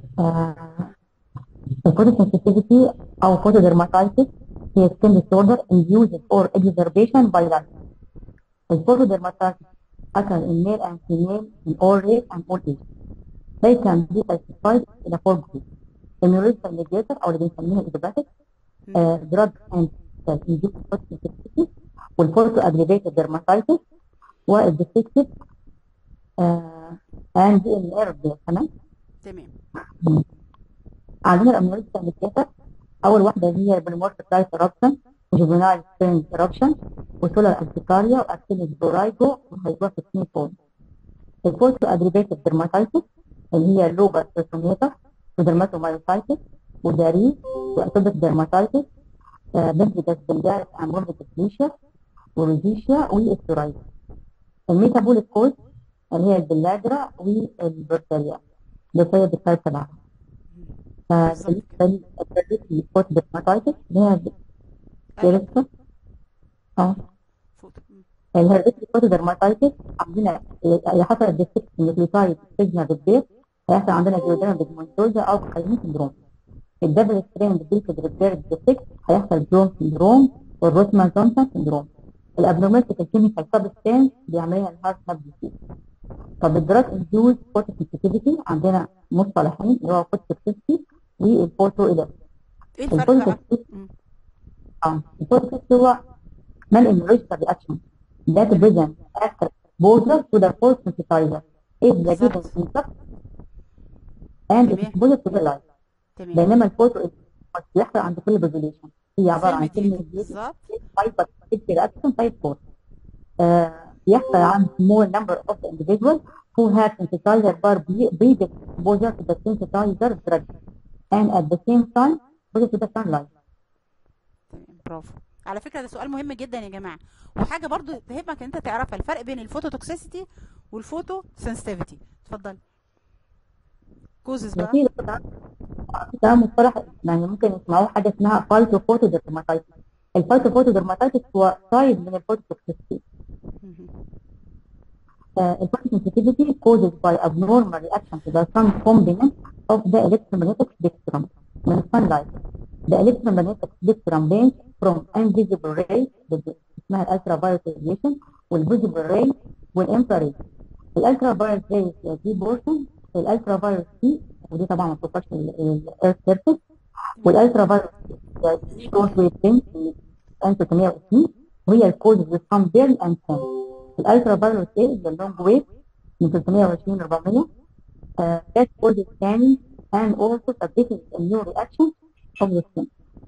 الفوتو سنسيتيفيتي او فوتو ديرماتايتس هي skin disorder induced or exacerbation by light الفوتو ديرماتايتس occur in male and female in all race and all age they can be classified in a four groups immunological mediator او اللي بنسميها idiopathic uh, drug and cell induced photosensitivity والفوتو aggravated dermatitis والديفكتيف and الارب تمام
تمام
عندنا الاميونيزم ميدياتر اول واحده هي البوليمورفيك لايت eruption وجوفينال سترينج eruption وسولار ارتكاريا واكتينيس بورايجو وهيدروفيك نيفون الفوتو اجريفيتد dermatitis اللي هي اللوبس بيرسونيتا ودرماتومايوسايتس وداري واتوبيك dermatitis بنتيجاس بنجارس امبوميك ديبليشيا وروزيشيا والاسترويد الميتابوليك كوز اللي هي البلادرا والبرتاليا اللي هي بالتايب تبعها
بالظبط
فبالنسبه لي البريتي فوت ديرماتايتس اللي هي
أيوة.
لسه اه
فوتو مم.
الهربتي فوت ديرماتايتس عندنا اللي حصل ديفكت نيوكليوتايد سيجما بالبيت هيحصل عندنا جيوديرما بيجمنتوزا او كاين سندروم الدبل سترين بالبيت ريبيرد ديفكت هيحصل بلوم سندروم والروتمان جونسون سندروم الابنورمالتي في الكيميكال سبستانس بيعملها الهارت هاب ديزيز طب الدراج انديوز فوتو سنسيتيفيتي عندنا مصطلحين اللي هو فوتو سنسيتيفيتي والفوتو الكتريك
ايه الفرق
الفوتو
بقى
سنسيتيفيتي
مم.
اه الفوتو سنسيتيفيتي هو non immunological reaction that present after exposure to the photosynthesizer is the given
بالظبط.
concept and
تمام.
exposure to the light
تمام
بينما الفوتو بيحصل عند كل population هي عباره
فيلم
عن فيلم
ديتي
جديد
بالظبط
تايب رياكشن تايب 4 بيحصل عن small number of the individuals who have synthesizer bar pre- previous exposure to the synthesizer drug and at the same time exposure to the sunlight.
تمام برافو على فكره ده سؤال مهم جدا يا جماعه وحاجه برضو تهمك ان انت تعرفها الفرق بين الفوتوتوكسيسيتي والفوتو سنسيتيفيتي اتفضل كوزز بقى
في ده مصطلح يعني ممكن يسمعوه حاجه اسمها فالتو فوتو درماتايتس الفالتو فوتو درماتايتس هو سايد من الفوتوتوكسيستي
مهم.
الفوتو sensitivity caused by abnormal reaction to the sun component of the electromagnetic spectrum من sunlight. The electromagnetic spectrum range from invisible rays اللي اسمها الالترا فايولت radiation والفيزيبل rays والانفراريد. الالترا فايولت rays دي بورشن الالترا فايولت سي ودي طبعا ما بتوصلش للارث سيرفيس والالترا فايولت دي شورت ويف لينث 1320 وهي الكوز with some burn and sun. الالترا فايولت ريز اللونج ويف من 320 ل 400 uh, that causes scanning and also suppresses immune reaction of the skin.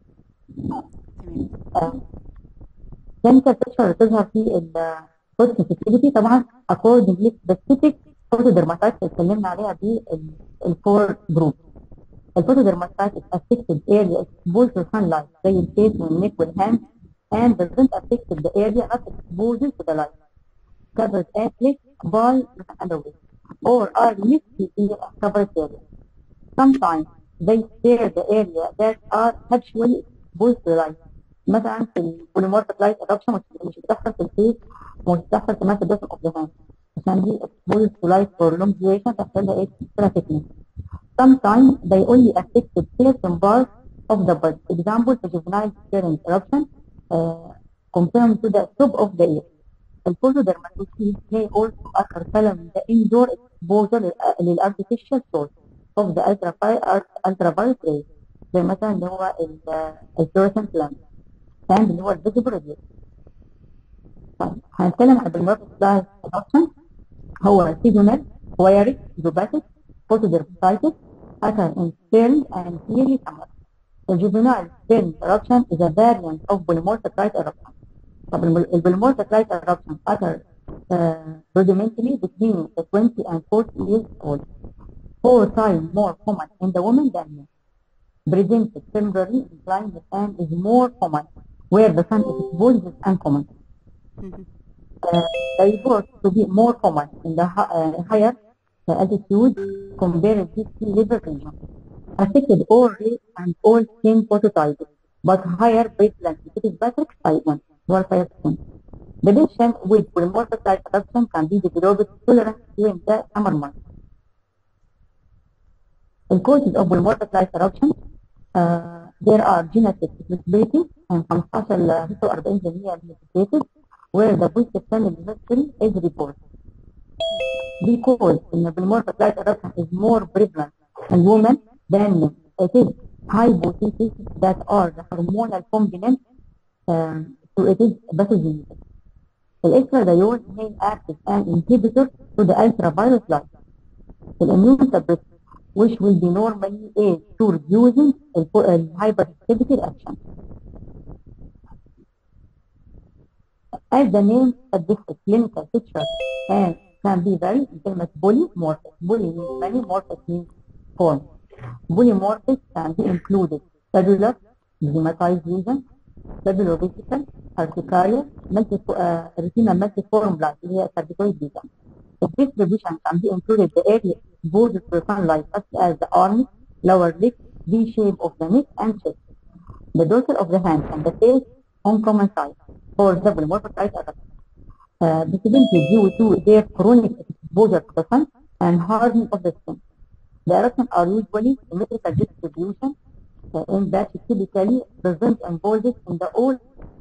تمام
كانسر تشهر تظهر في الفوت sensitivity طبعا according to specific photodermatitis اللي اتكلمنا عليها بالفور جروب الفوتودرماتايتس affected area exposed to sunlight زي الفيس والنيك والهاند and doesn't affect the area not exposed to the light covered athletes by underwear or are mixed in a covered area. Sometimes they share the area that are habitually exposed to light. مثلا في البوليمورفيك لايت ادوبشن مش بتحصل في الفيس ومش بتحصل في مثلا دوسن اوف ذا هاند عشان دي exposed to light for long duration تحصل لها ايه؟ trafficking. Sometimes they only affect the certain parts of the body. Example, the juvenile parent eruption uh, compared to the top of the ear. الفوتودرماتوسيس may also occur following the indoor exposure لل- للartificial source of the ultraviolet ultraviolet rays زي مثلا اللي هو الفلوريسنت lamp and اللي هو الفيزيبل radiation. طيب هنتكلم عن المرض بتاع الأوبشن هو seasonal wearing idiopathic photodermatitis occur in spring and early summer. The juvenile spring eruption is a variant of polymorphic light eruption. طب البوليمورفيك لايت eruption occur uh, predominantly between the 20 and 40 years old. Four times more common in the women than men. Presented similarly in blindness and is more common where the sun is exposed is uncommon.
مهم.
Uh, they report to be more common in the hi- uh, higher uh, altitude compared to sea level region. Affected all race and all skin phototypes, but higher baseline specific Patrick type 1, dual type skin. The patient with polymorphic light eruption can be developed tolerance during the summer months. The causes of polymorphic light eruption uh, there are genetic disability and 15 ل 46% mutated where the positive family history is reported. Because in the polymorphic light eruption is more prevalent in women than men, it is hypothesis that are the hormonal component um, so it is pathogenic. The estradiol may act as an inhibitor to the ultraviolet light. The immune suppressor which will be normally aid to reducing the hypersensitivity reaction. As the name suggests, clinical features and can be very in terms of polymorphic. Poly means many, morphic means form. Polymorphic can be included cellular, dermatized lesion, cellular vesicle, urticaria, multi, uh, retinal multiform blast, اللي هي cervicoid lesion. The distribution can be included the area exposed to sunlight such as the arms, lower leg, V shape of the neck and chest. The dorsal of the hand and the face on common side. For example, morphocyte eruption. Uh, disability due to their chronic exposure to the sun and hardening of the skin. The eruptions are usually symmetrical distribution uh, in that typically present involved in the all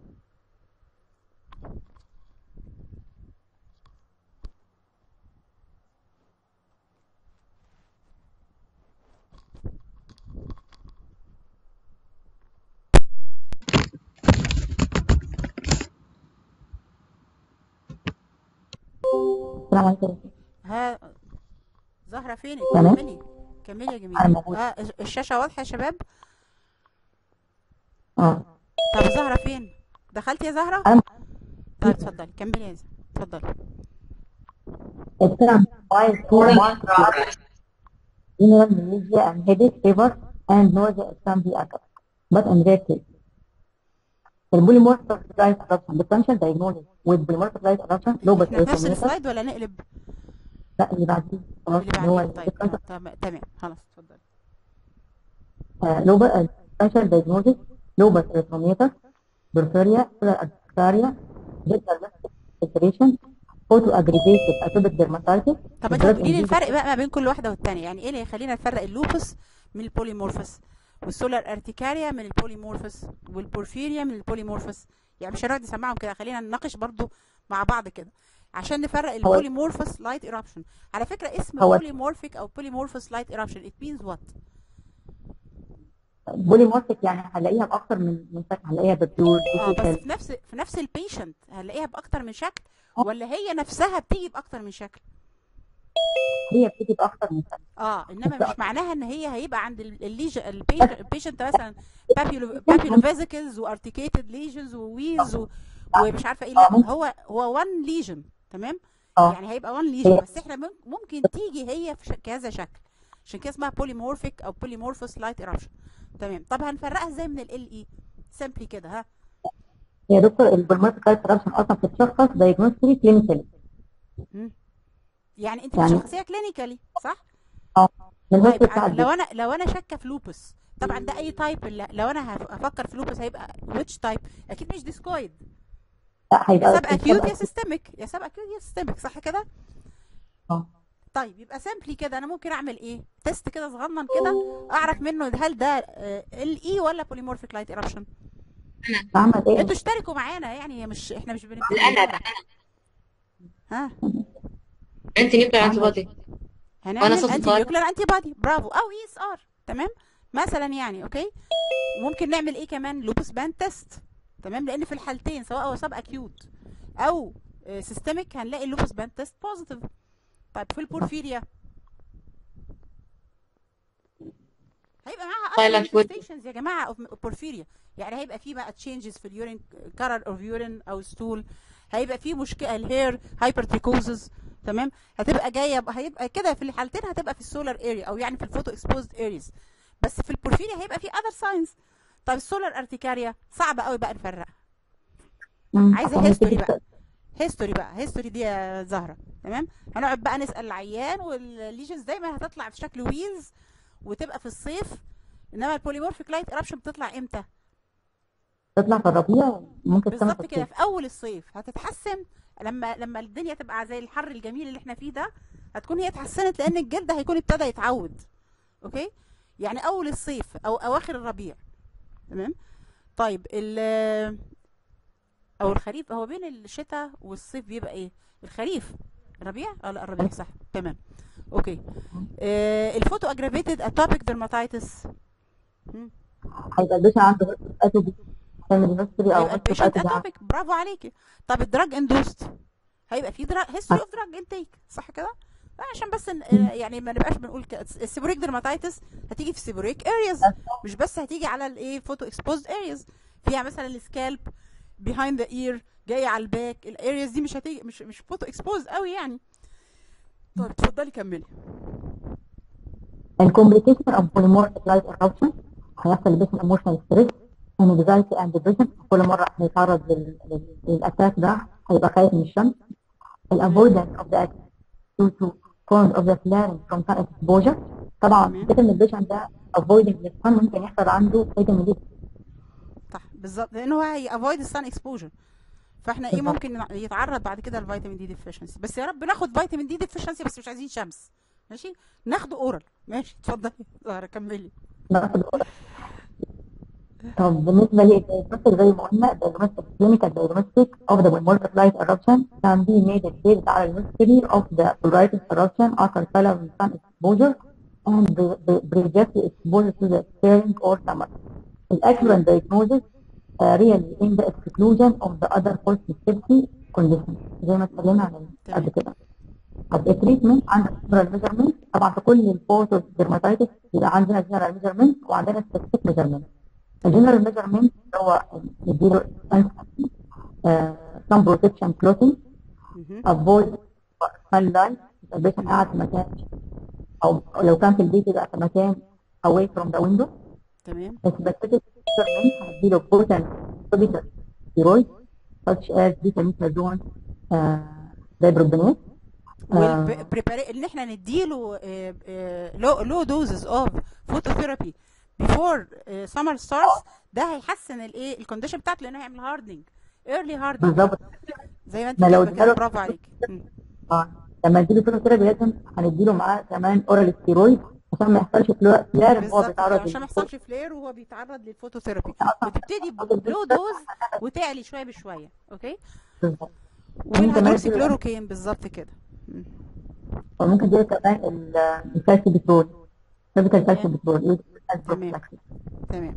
السلام عليكم
ها زهرة فينك
تمام.
كملي كملي يا
أنا
جميل
موجودة.
اه الشاشة واضحة يا شباب
اه
طب زهرة فين دخلت يا زهرة
أنا
طيب اتفضلي كملي يا زهرة اتفضلي
السيرم باي تو مارك general malaria and headache, fever, and nausea can be occur. But in rare case, the polymorphic light eruption differential diagnosis with polymorphic light eruption lobus
احنا في نفس
erythematosus
السلايد ولا نقلب
لا اللي بعديه خلاص
اللي
اللي هو
بعديه طيب
differential
آه، تمام تمام خلاص اتفضلي
uh, lobus uh, differential diagnosis lobus erythematosus porphyria urticaria dental ulceration photoaggravated atopic dermatitis
طب انت
drug
هتقولي لي
induced
الفرق بقى ما بين كل واحده والتانيه يعني ايه اللي يخلينا نفرق اللوبس من البوليمورفس والسولار ارتيكاريا من البوليمورفس والبورفيريا من البوليمورفس يعني مش هنقعد نسمعهم كده خلينا نناقش برضو مع بعض كده عشان نفرق
هو
البوليمورفس لايت ايرابشن على فكره اسم
هو
بوليمورفيك او بوليمورفس لايت ايرابشن it means what
بوليمورفيك يعني هلاقيها باكتر من من شكل هلاقيها ببيور
اه بس
ديجيتال
في نفس في نفس البيشنت هنلاقيها باكتر من شكل ولا هي نفسها بتيجي باكتر من شكل
هي بتيجي باكتر من شكل
اه انما
بس
مش معناها ان هي هيبقى عند الليج البيشنت مثلا بابيلو بابيلو فيزيكلز وارتيكيتد ليجنز وويز و- ومش عارفه ايه
اه
لا
ممكن
هو هو وان ليجن تمام
اه
يعني هيبقى وان ليجن
هي
بس احنا مم- ممكن تيجي هي في ش- كذا شكل عشان كده اسمها بوليمورفيك او بوليمورفوس لايت ايرابشن تمام طب هنفرقها ازاي من ال اي سامبلي كده ها
يا دكتور البوليمورفيك لايت كوربشن اصلا بتتشخص دايجنوستري كلينيكالي
مم. يعني انت
يعني
بتشخصيها كلينيكالي صح
اه من
طيب
الهيستوري بتاع
ع-
البيت
لو انا لو انا شاكه في لوبس طبعا ده اي تايب اللي لو انا هف- هفكر في لوبس هيبقى which تايب اكيد مش ديسكويد
لا
يا
هيبقى
سب اكيوت يا
هيبقى
سيستميك يا سب اكيوت يا سيستميك صح كده
اه
طيب يبقى سامبلي كده انا ممكن اعمل ايه تيست كده صغنن كده اعرف منه هل ده ال اي ولا بوليمورفيك لايت ايرابشن
بعمل ايه
انتوا اشتركوا معانا يعني هي مش احنا مش
لا
بنبتدي
انا
لوحدنا ها
انت نيوكلير انتي
بعمل
بودي وانا
هنعمل
صوت
انتي
طالع
نيوكلير انتي بادي برافو او اي اس ار تمام مثلا يعني اوكي وممكن نعمل ايه كمان لوبس باند تيست تمام لان في الحالتين سواء هو سب اكيوت او سيستميك هنلاقي اللوبس باند تيست بوزيتيف طيب في البورفيريا هيبقى معاها اصلا
silent wood
manifestations يا جماعه اوف بورفيريا يعني هيبقى في بقى تشينجز في اليورين كارر اوف يورين او ستول هيبقى في مشكله الهير هايبرتريكوزز تمام هتبقى جايه هيبقى كده في الحالتين هتبقى في السولار اريا او يعني في الفوتو اكسبوزد ارياز بس في البورفيريا هيبقى في اذر ساينز طب السولار ارتيكاريا صعبه قوي بقى نفرقها
مم.
عايزه
عشان
هيستوري
بتيجي
بقى هيستوري بقى هيستوري دي يا زهره تمام هنقعد بقى نسال العيان والليجنز دايما هتطلع في شكل ويلز وتبقى في الصيف انما البوليمورفيك لايت ايرابشن بتطلع امتى
تطلع في الربيع ممكن تكمل في
بالظبط كده
الصيف
في اول الصيف هتتحسن لما لما الدنيا تبقى زي الحر الجميل اللي احنا فيه ده هتكون هي اتحسنت لان الجلد هيكون ابتدى يتعود اوكي يعني اول الصيف او اواخر الربيع تمام طيب ال او الخريف هو بين الشتاء والصيف بيبقى ايه الخريف الربيع اه لا الربيع صح تمام اوكي آه الفوتو اجرافيتد اتوبيك ديرماتايتس
هيبقى البيشنت عنده اتوبي تعمل هيستوري او
هيبقى
هيستوري
البيشنت
اتوبي
اتوبيك برافو عليكي طب الدراج اندوست هيبقى في دراج هيستوري اوف دراج انتيك صح كده عشان بس ن- آه، يعني ما نبقاش بنقول كده السيبوريك درماتايتس هتيجي في سيبوريك ارياز مش بس هتيجي على الايه فوتو اكسبوزد ارياز فيها مثلا السكالب بيهايند ذا اير جايه على الباك الارياز دي مش هتيجي مش مش فوتو اكسبوز قوي يعني طيب اتفضلي كملي
الكومبليكيشن اوف polymorphic light eruption هيحصل البيشنت emotional stress anxiety and depression كل مرة هيتعرض لل- لل- للاتاك ده هيبقى خايف من الشمس الافويدنس اوف ذا due to cause of the flaring from sun exposure طبعا
تمام
فكرة ان البيشنت ده avoiding the sun ممكن يحصل عنده فيتامين دي
صح بالظبط لان هو هي افويد السان اكسبوجر فاحنا ايه
بالظبط
ممكن نع- يتعرض بعد كده لفيتامين دي ديفيشنسي بس يا رب ناخد فيتامين دي ديفيشنسي بس مش عايزين شمس ماشي ناخده اورال ماشي اتفضلي زهره كملي
ناخد طب بالنسبة للديagnostic زي ما قلنا diagnostic clinical diagnostic of the polymorphic light eruption can be made based على the history of the pruritus eruption after following sun exposure and the, the previous exposure to the spring or summer. The accurate diagnosis uh, really in the exclusion of the other false safety conditions زي ما اتكلمنا عن قبل
تمام
كده. طب التريتمنت عندك general measurement طبعا في كل الفوتو dermatitis يبقى عندنا general measurement وعندنا specific measurement. الجنرال ميجرمنت هو نديله some protection clothing
مهم.
avoid sunlight البيشنت قاعد في مكان او لو كان في البيت يبقى في مكان away from the window
تمام
specific measurement هنديله potent topical steroids such as dexamethasone uh, dibrobenate
والبريباري ان احنا نديله لو لو دوزز اوف فوتوثيرابي بيفور سمر ستارز ده هيحسن الايه الكونديشن بتاعته لانه هيعمل هاردنج ايرلي هاردنج
بالظبط
زي ما انت
ما لو
كاتبه كده
اداله-
برافو عليك مم.
اه لما نديله فيزيوثيرابي لازم هنديله معاه كمان اورال ستيرويد عشان ما يحصلش فلو- فلار وهو
بالظبط كده،
بيتعرض
عشان ما
للدكتور.
يحصلش فلير وهو بيتعرض للفوتوثيرابي بتبتدي بلو دوز وتعلي شويه بشويه اوكي
بالظبط.
والهيدروكسي
نديله-
كلوروكين بالظبط كده مم.
وممكن نديله كمان ال- الكالسيوم بترول ثابت الكالسيوم بترول يوز as
تمام.
prophylaxis.
تمام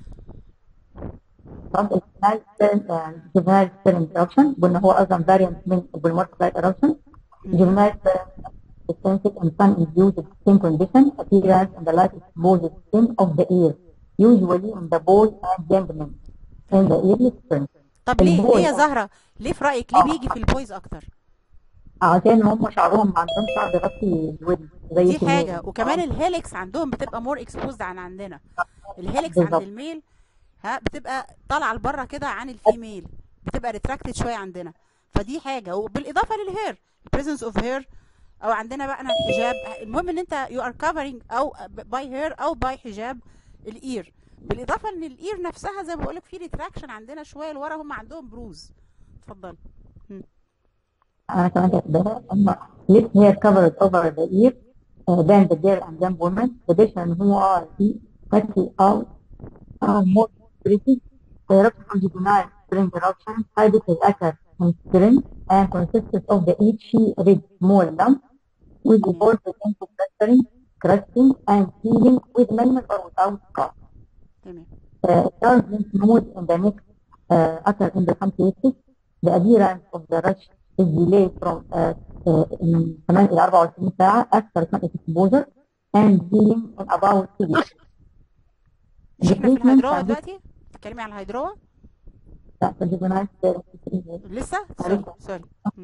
طب الجنرال جنرال سبيرنج ايرuption قلنا هو اصلا فاريانت من البولماركلايت ايرuption جنرال extensive and sun-induced skin condition appearance in the light exposed skin of the ear usually in the ball and gangment in the early spring
طب ليه
البوي.
ليه يا زهره ليه في رايك ليه بيجي في البويز اكتر
عشان هم شعرهم ما عندهمش شعر بيغطي الودن زي
دي
الفيميل.
حاجه وكمان الهيليكس عندهم بتبقى مور اكسبوزد عن عندنا الهيليكس عند
بالظبط.
الميل ها بتبقى طالعه لبره كده عن الفيميل بتبقى ريتراكتد شويه عندنا فدي حاجه وبالاضافه للهير البريزنس اوف هير او عندنا بقى أنا الحجاب المهم ان انت يو ار كفرنج او باي هير او باي حجاب الاير بالاضافه ان الاير نفسها زي ما بقول لك في ريتراكشن عندنا شويه لورا هم عندهم بروز اتفضل
انا كمان كاتباها اما lip hair covered over the ear uh, than the girl and young women the patient who are fatty out are more pretty the eruption of juvenile spring eruption typically occur in spring and consists of the itchy red small lump with evolved into clustering crusting and healing with minimal or without scar
تمام
uh, large lymph node in the neck uh, occur in the some cases. The appearance of the rash is delayed from uh, uh, من 8 إلى 24 ساعة after sun exposure and healing in about 2 weeks.
مش احنا في
treatment
الهيدروا
عندك-
دلوقتي بتتكلمي على الهيدروا
لا في الجبنات
لسه سوري
معلش.
سوري مم.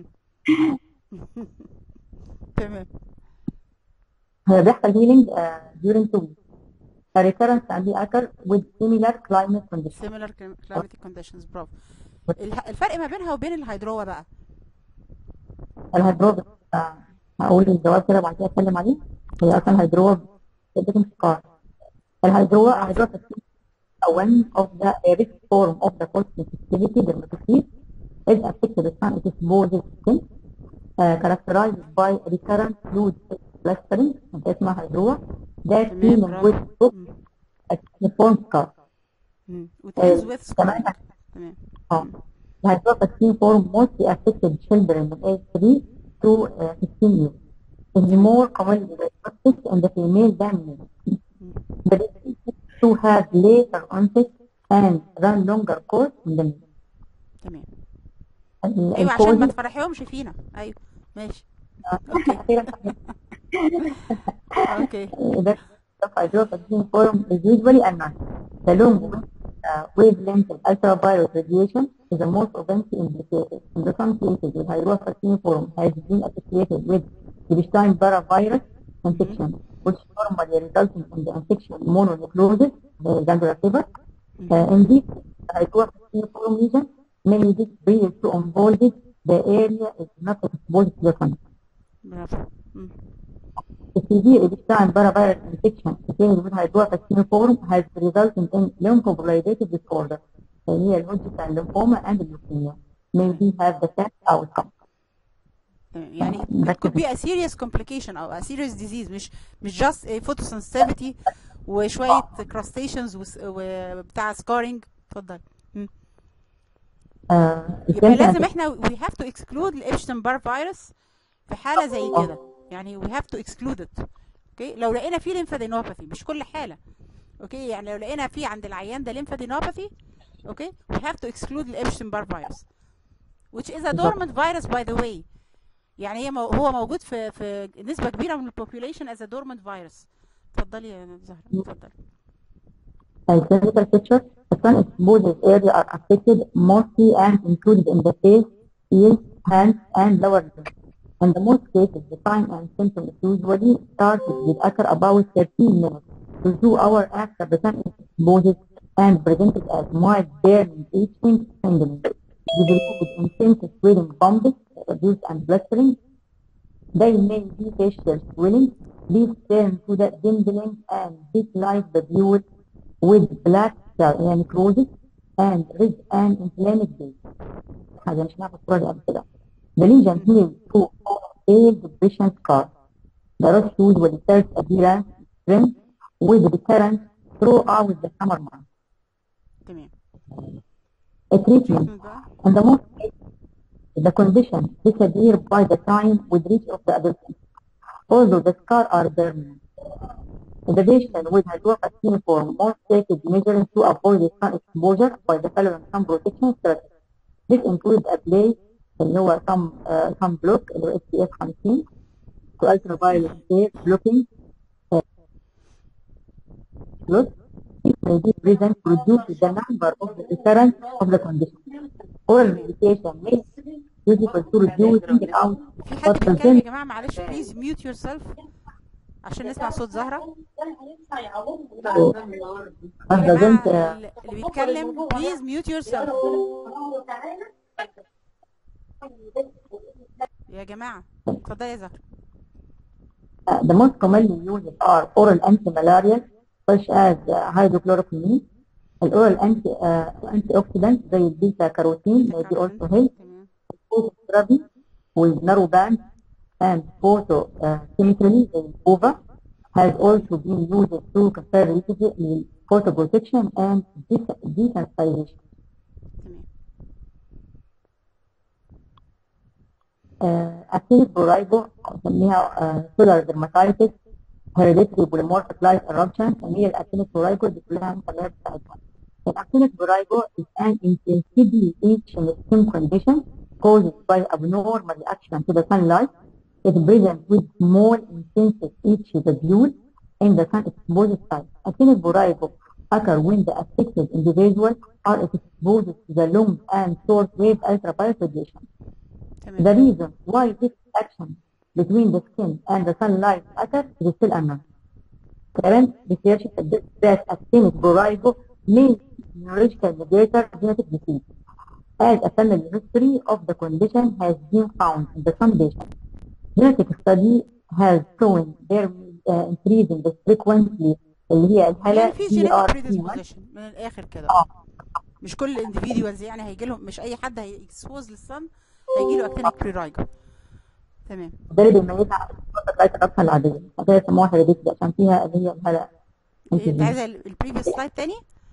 تمام
هي بيحصل healing uh, during 2 weeks. The recurrence عندي occur with similar climate conditions.
similar climatic conditions برافو الح- الفرق ما بينها وبين الهيدروا بقى
الهيدروب آه، هقول الجواب كده وبعد كده اتكلم عليه هي اصلا هيدروب بتنفقار الهيدروب هيدروب one of the risk form of the cold sensitivity dermatitis is affected the sun exposed skin uh, characterized by recurrent fluid clustering ده اسمها هيدروب ده
تمام
seen
برافو
with
مم.
a form scar
مم. وتنز
آه،
with
كمان
scarring تمام
اه الهيدروب vaccine form mostly affected children من age 3 to uh, 15 years is more commonly diagnostic in the female than male. The disease to have later onset and run longer course in the male.
تمام
ال-
ايوه عشان ما
الكوز-
تفرحيهمش فينا ايوه ماشي
أخيراً
اوكي
the hydroxyl vaccine form is usually unknown. The long uh, wavelength of ultraviolet radiation is the most often implicated. In the some cases, the hydroxyl vaccine form has been associated with the Epstein-Barr virus infection, which normally results in the infection mononucleosis, the glandular fever. Uh, in this hydroxyl vaccine form lesion, many of these breeds to involve it, the area is not exposed to the sun.
برافو مم.
The severe Epstein-Barr virus infection associated with hydroxyl form has resulted in lymphoproliferative disorder, اللي هي الهوجكن lymphoma and leukemia. May we have the best outcome.
تمام يعني
بس
it could be a serious complication او a serious disease مش مش just a photosensitivity وشويه crustaceans وس- وبتاع scarring اتفضل مم.
Uh,
يبقى لازم احنا we have to exclude الابشتن بار فيروس في حاله زي
آه.
كده يعني we have to exclude it اوكي لو لقينا فيه ليمفادينوباثي مش كل حاله اوكي يعني لو لقينا فيه عند العيان ده ليمفادينوباثي اوكي we have to exclude الابشتن بار فيروس which is a
بالظبط.
dormant virus by the way يعني هي مو هو موجود في في نسبه كبيره من البوبوليشن as a dormant virus اتفضلي يا زهره اتفضلي
A clinical picture, the sun exposed area are affected mostly and included in the face, ears, hands, and lower limb. In the most cases, the sign and symptoms usually start with occur about 13 minutes to 2 hours after the sun is exposed and presented as mild burning, itching, tingling. Developed intense swelling bumps, reduced and blistering. They may be facial swelling. These turn to the dimpling and bit-like babule with black يعني necrosis and red and inflamed base. هذا مش نعرف الصورة دي قبل كده. The lesion heals through a depression scar. The rash usually starts appearance strength with recurrence throughout the summer months.
تمام
A treatment
treatment بقى
and the most the condition disappear by the time with reach of the adolescent. Although the scar are permanent. The patient with hydroxyl for most safety measures to avoid the sun exposure by the following sun protection strategies. This includes a place اللي هو sun uh, sun block اللي هو SPF 50 to ultraviolet day blocking uh, block it may be present to reduce the number of the recurrence of the condition. Oral medication may be useful to reducing it out
في
but
حد بيتكلم يا
present
جماعه معلش بليز ميوت يور سيلف عشان نسمع صوت زهره
but
يا
doesn't
جماعه
uh,
اللي اللي بيتكلم بليز ميوت يور سيلف يا جماعه اتفضلي يا زهره
Uh, the most commonly used are oral anti-malarial such as uh, hydrochloroquine, and oral anti uh, antioxidants زي البيتا كاروتين may be also help
تمام
phototherapy with narrowband and photo uh, chemically زي البوفا has also been used to confer relatively photo protection and des- desensitization.
تمام
uh, actinic prurigo نسميها uh, solar dermatitis hereditary polymorphic light eruption نسميها الاكتينيك prurigo دي كلها مسميات بتاعتها. الاكتينيك prurigo is an intensively itching skin condition caused by abnormal reaction to the sunlight. It presents with small intensive itchy papules in the sun exposed site. Actinic prurigo occur when the affected individuals are exposed to the long and short wave ultraviolet radiation.
تمام
The reason why this action between the skin and the sunlight occurs is still unknown. Current research suggests that actinic prurigo may be neurological mediator genetic disease, as a family history of the condition has been found in the some patients. Genetic study has shown there uh, increasing the frequency اللي هي الهلا
يعني في جينيتك
ERP1
بريدisposition من الاخر كده
اه
مش كل الانديفيدوالز يعني هيجي لهم مش اي حد هيكسبوز للصن هيجي له اكتينيك بريرايجو تمام
ده اللي بيميزها عن الفترة بتاعت الربحة العادية عشان كده يسموها هيريديتي عشان فيها اللي هي الهلا
إيه، انت عايزه البريفيوس سلايد تاني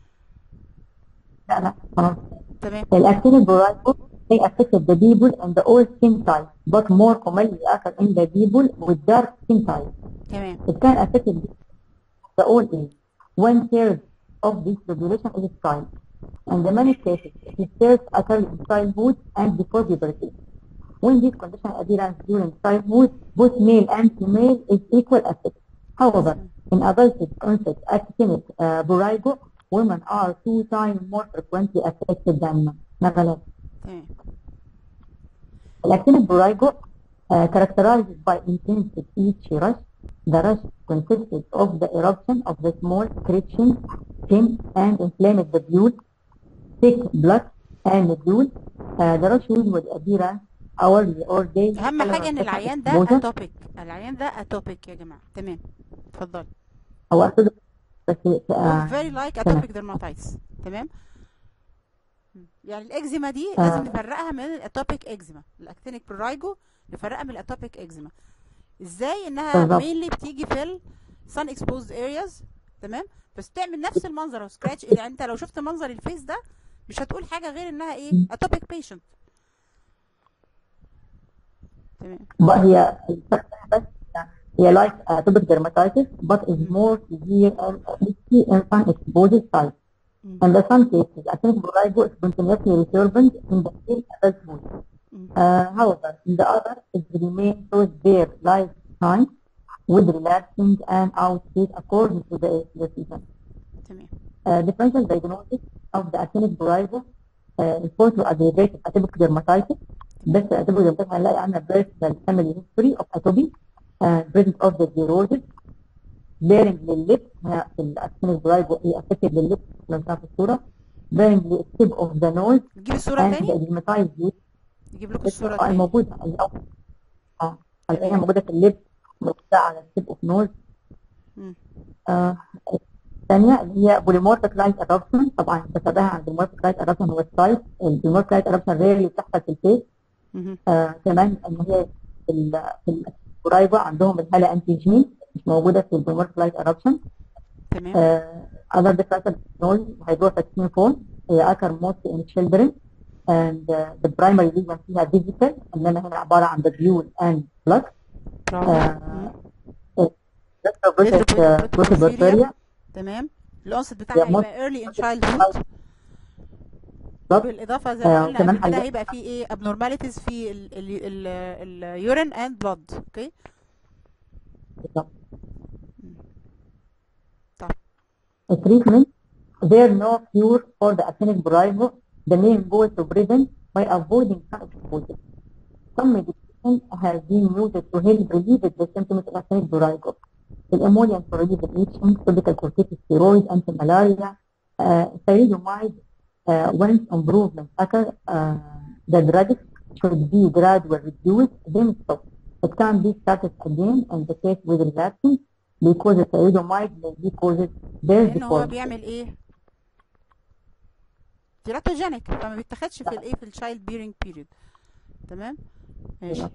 لا لا خلاص
تمام
الactinic prurigo may affect the people in the all skin types but more commonly occur in the people with dark skin type.
تمام
It can affect the all age. One third of this population is child. In the many cases, it first occurs in childhood and before puberty. When this condition appears during childhood, both male and female is equal effect. However, in adulthood onset actinic uh, prurigo, women are two times more frequently affected than men. Nevertheless,
تمام
Actinic prurigo uh, characterized by intensive itchy rash. The rash consisted of the eruption of the small scratching, skin, and inflamed babule, thick blood, and nodule. Uh, the rash usually appearance hourly or day.
اهم حاجه ان العيان ده
exposure.
اتوبيك العيان ده اتوبيك يا جماعه تمام اتفضلي
هو أقصد بس
هو
آه،
فيري لايك
تمام.
اتوبيك dermatitis تمام مم. يعني الاكزيما دي
آه.
لازم نفرقها من الاتوبيك اكزيما الاكتينيك برايجو نفرقها من الاتوبيك اكزيما ازاي انها
بالظبط.
مينلي بتيجي في ال sun exposed areas تمام بس تعمل نفس المنظر او سكراتش يعني انت لو شفت منظر الفيس ده مش هتقول حاجه غير انها ايه اتوبيك بيشنت تمام
بقى هي الفرق بس هي like atopic dermatitis but is more severe and risky in sun exposed sites.
مم.
In the some cases, actinic prurigo is spontaneously resolvent in the same adulthood.
مم.
Uh, however, in the other, it remains shows their lifetime with relaxing and outfit according to the age of the season.
تمام
uh, differential diagnosis of the actinic prurigo uh, referred to aggregated atopic dermatitis بس atopic dermatitis هنلاقي عندنا personal family history of atopy uh, presence of the cirrhosis bearing لللب هي في الاكتينيك برايبو هي affected لللب لو بتاع في الصورة bearing للtip of the nose
نجيب الصورة
and
تاني
the dermatitis
نجيب لكم الصورة
اه
تاني
الموجودة الأول اه هتلاقيها موجودة في اللب موجودة على التيب اوف نوز
مم.
آه الثانية اللي هي بوليمورفيك لايت ادوبشن طبعا بتابعها عن البوليمورفيك لايت ادوبشن هو السايت البوليمورفيك لايت ادوبشن ريرلي بتحصل في الفيس
مهم.
آه كمان ان هي في ال- في القريبة عندهم الهالة انتيجين مش موجودة في البوليمورفيك لايت ادوبشن
تمام
uh, other differences known hydrosaxine form هي occur mostly in children and uh, the primary reason فيها physical انما هنا عبارة عن bubule and flux
برافو
آه،
مم.
retrovirus uh, protoporphyria
تمام الأنصت بتاعها
هي most-
هيبقى early in childhood
بالظبط
بالإضافة زي ما
آه،
قلنا
وكمان
قبل كده
حاجة-
هيبقى فيه إيه abnormalities في ال ال ال ال urine and blood أوكي
بالظبط
طب
A treatment there no cure for the actinic prurigo the main goal to prevent by avoiding sun exposure some medication has been used to help relieve the symptoms of actinic prurigo الاموليان for relief of itching topical corticosteroid anti-malaria uh, thalidomide uh, once improvement occur uh, the drug should be gradual reduced then stop it can be started again in the case with relapsing because the thalidomide may be caused their
لأن هو
deformity
بيعمل إيه تيراتوجينيك فما بيتاخدش في الإيه في الشايلد بيرنج بيريود تمام ماشي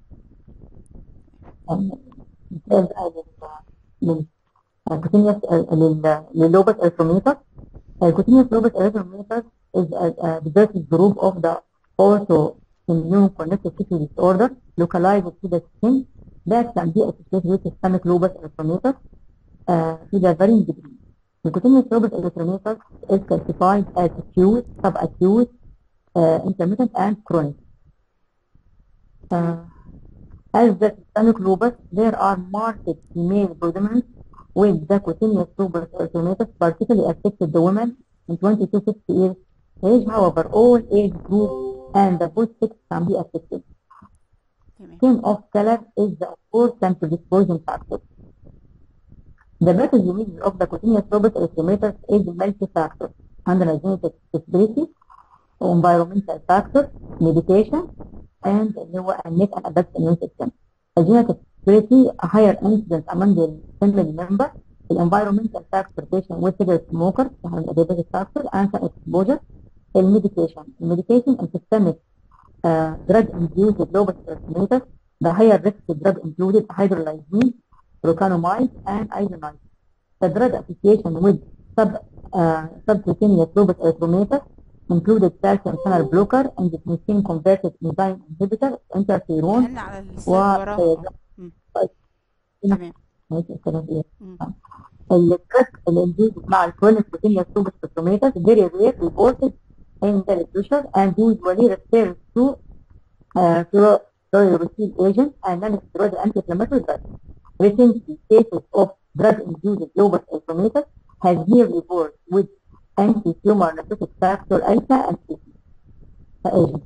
مثال لل continuous لللوبس ارثروميتر continuous lobus erythrometer is a, a disease group of the autoimmune connective tissue disorder localized to the skin that can be associated with systemic lupus erythrometer uh, to the varying degree. The continuous lupus erythrometer is classified as acute, subacute, uh, intermittent, and chronic. Uh, as the systemic lupus, there are marked female predominance with the cutaneous lupus erythrometer particularly affected the women in 20 to 60 years age. However, all age groups and the both sex can be affected.
تمام
Skin of color is the important predisposing factor. The pathogenesis of the cutaneous lupus erythrometer is multi-factor. عندنا genetic disability, environmental factor, medication, and اللي هو النت and adaptive immune system. The genetic disability, a higher incidence among the family member, the environmental factor, patient with cigarette smoker, the diabetic factor, and some exposure, the medication. The medication and systemic uh, drug-induced lupus erythrometer, the higher risk drug included hydrolyzine, procainamide, and isoniazid. The drug association with sub, uh, subcutaneous lupus erythrometer included calcium channel blocker and the converted enzyme inhibitor, interferon,
لأن على السلايد
و
وراها مم. تمام
ماشي الكلام ايه
مم.
التراك الانديوز مع الكرونيك كوتينيوس لوبس سيستوميتس very rare reported in the literature and usually refers to uh, fluorouracil agent and non-steroidal anti-inflammatory drugs. Recently, cases of drug-induced lupus erythrometus has been reported with anti-tumor necrotic factor alpha and beta agent.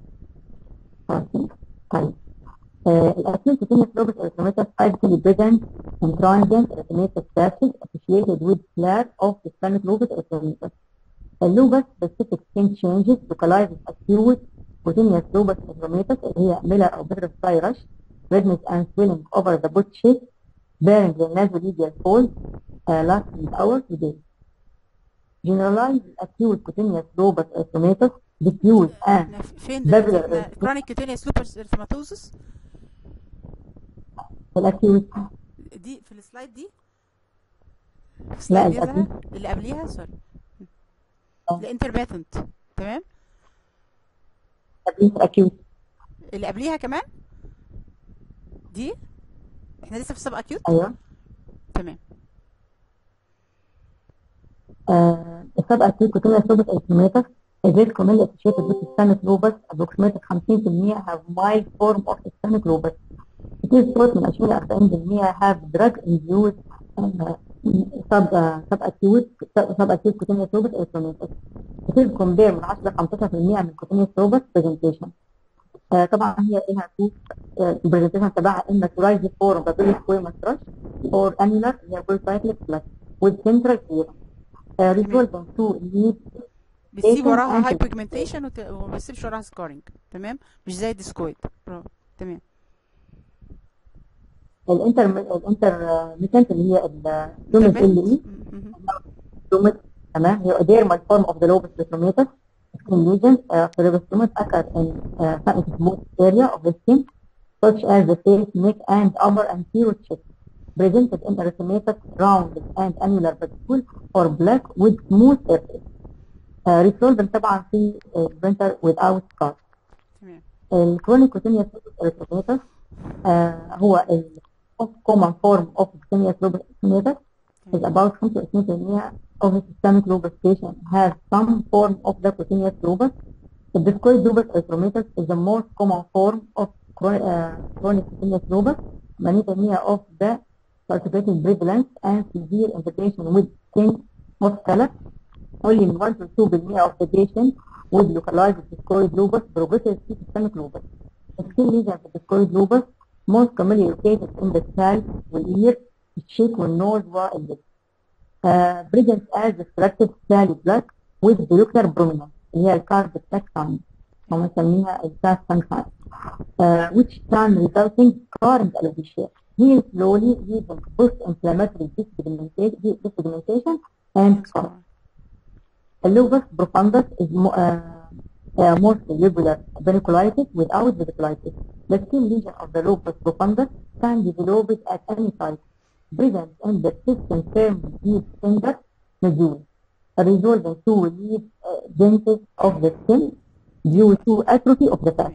طيب الأكيد كوتينيوس لوبس erythrometus typically present in transient erythrometic status associated with flare of systemic lupus erythrometus. The lupus specific skin changes localized acute cutaneous lupus erythrometus اللي هي Miller أو Petrus rush, redness and swelling over the butt cheek, bearing the nasolabial fold, uh, lasting hours to days. Generalized acute cutaneous lupus erythrometus diffuse and
احنا فين دلوقتي
Babular
احنا
erythrometus.
كرونيك كوتينيوس لوبس ارثماتوزس
الأكيوت
دي في السلايد دي
لا
السلايد دي
الأكيوت
ظهر اللي قبليها سوري
آه.
الانترميتنت تمام
الأكيوت
اللي قبليها كمان دي احنا لسه في السب اكيوت
أيوه
تمام
Uh, the subacute cutaneous lupus erythrometus is very commonly associated with systemic lupus. Approximately 50% have mild form of systemic lupus. It is thought من 20 ل 40% have drug-induced uh, sub uh, subacute subacute cutaneous lupus erythematosus بتصير كومبير من 10 ل 15% من cutaneous lupus presentation آه طبعا هي لها تو البرزنتيشن تبعها اما سورايزي فورم بابيلي سكويموس رش اور انيولار هي بول سايكليك بلس with central clear uh, resolving to lead
بتسيب
Patient
وراها
and-
هاي بيجمنتيشن وما بتسيبش وراها سكارينج تمام مش زي الديسكويد برافو تمام
الانتر الانتر ميتنت اللي هي الدومس ال اي
مهم.
دومس تمام هي dermal form of the lobus erythematosus skin lesions uh, for lobus occur in uh, some smooth area of the skin such as the face, neck and upper anterior chest presented in erythematous round and annular vacuole or black with smooth surface uh, resolved طبعا في printer without scar
تمام
الكرونيك كوتينيوس erythematous آه هو ال most common form of cutaneous lupus erythematous is about 25% of the systemic lupus patient have some form of the cutaneous lupus. The discoid lupus erythematous is the most common form of chron- uh, chronic cutaneous lupus. Many of the participating prevalence and severe inflammation with skin of color. Only in 1 to 2% of the patients with localized discoid lupus progressive to systemic lupus. The skin lesions of discoid lupus most commonly located in the scalp والear, الشيك والنوز واللب. Uh, present as extracted scaly black with follicular prominence اللي هي الكارد ساكسون أو بنسميها الكاس سانكاين uh, which can resulting current alopecia. Heal slowly leaving post-inflammatory dyspigmentation dyspigmentation and scar. اللوبس profundus is mo- uh, uh, mostly lobular veniculitis without vesiculitis. The skin lesion of the lupus profundus can develop it at any site, present in the system firm deep tender nodule, resolving to relieve uh, density of the skin due to atrophy of the fat.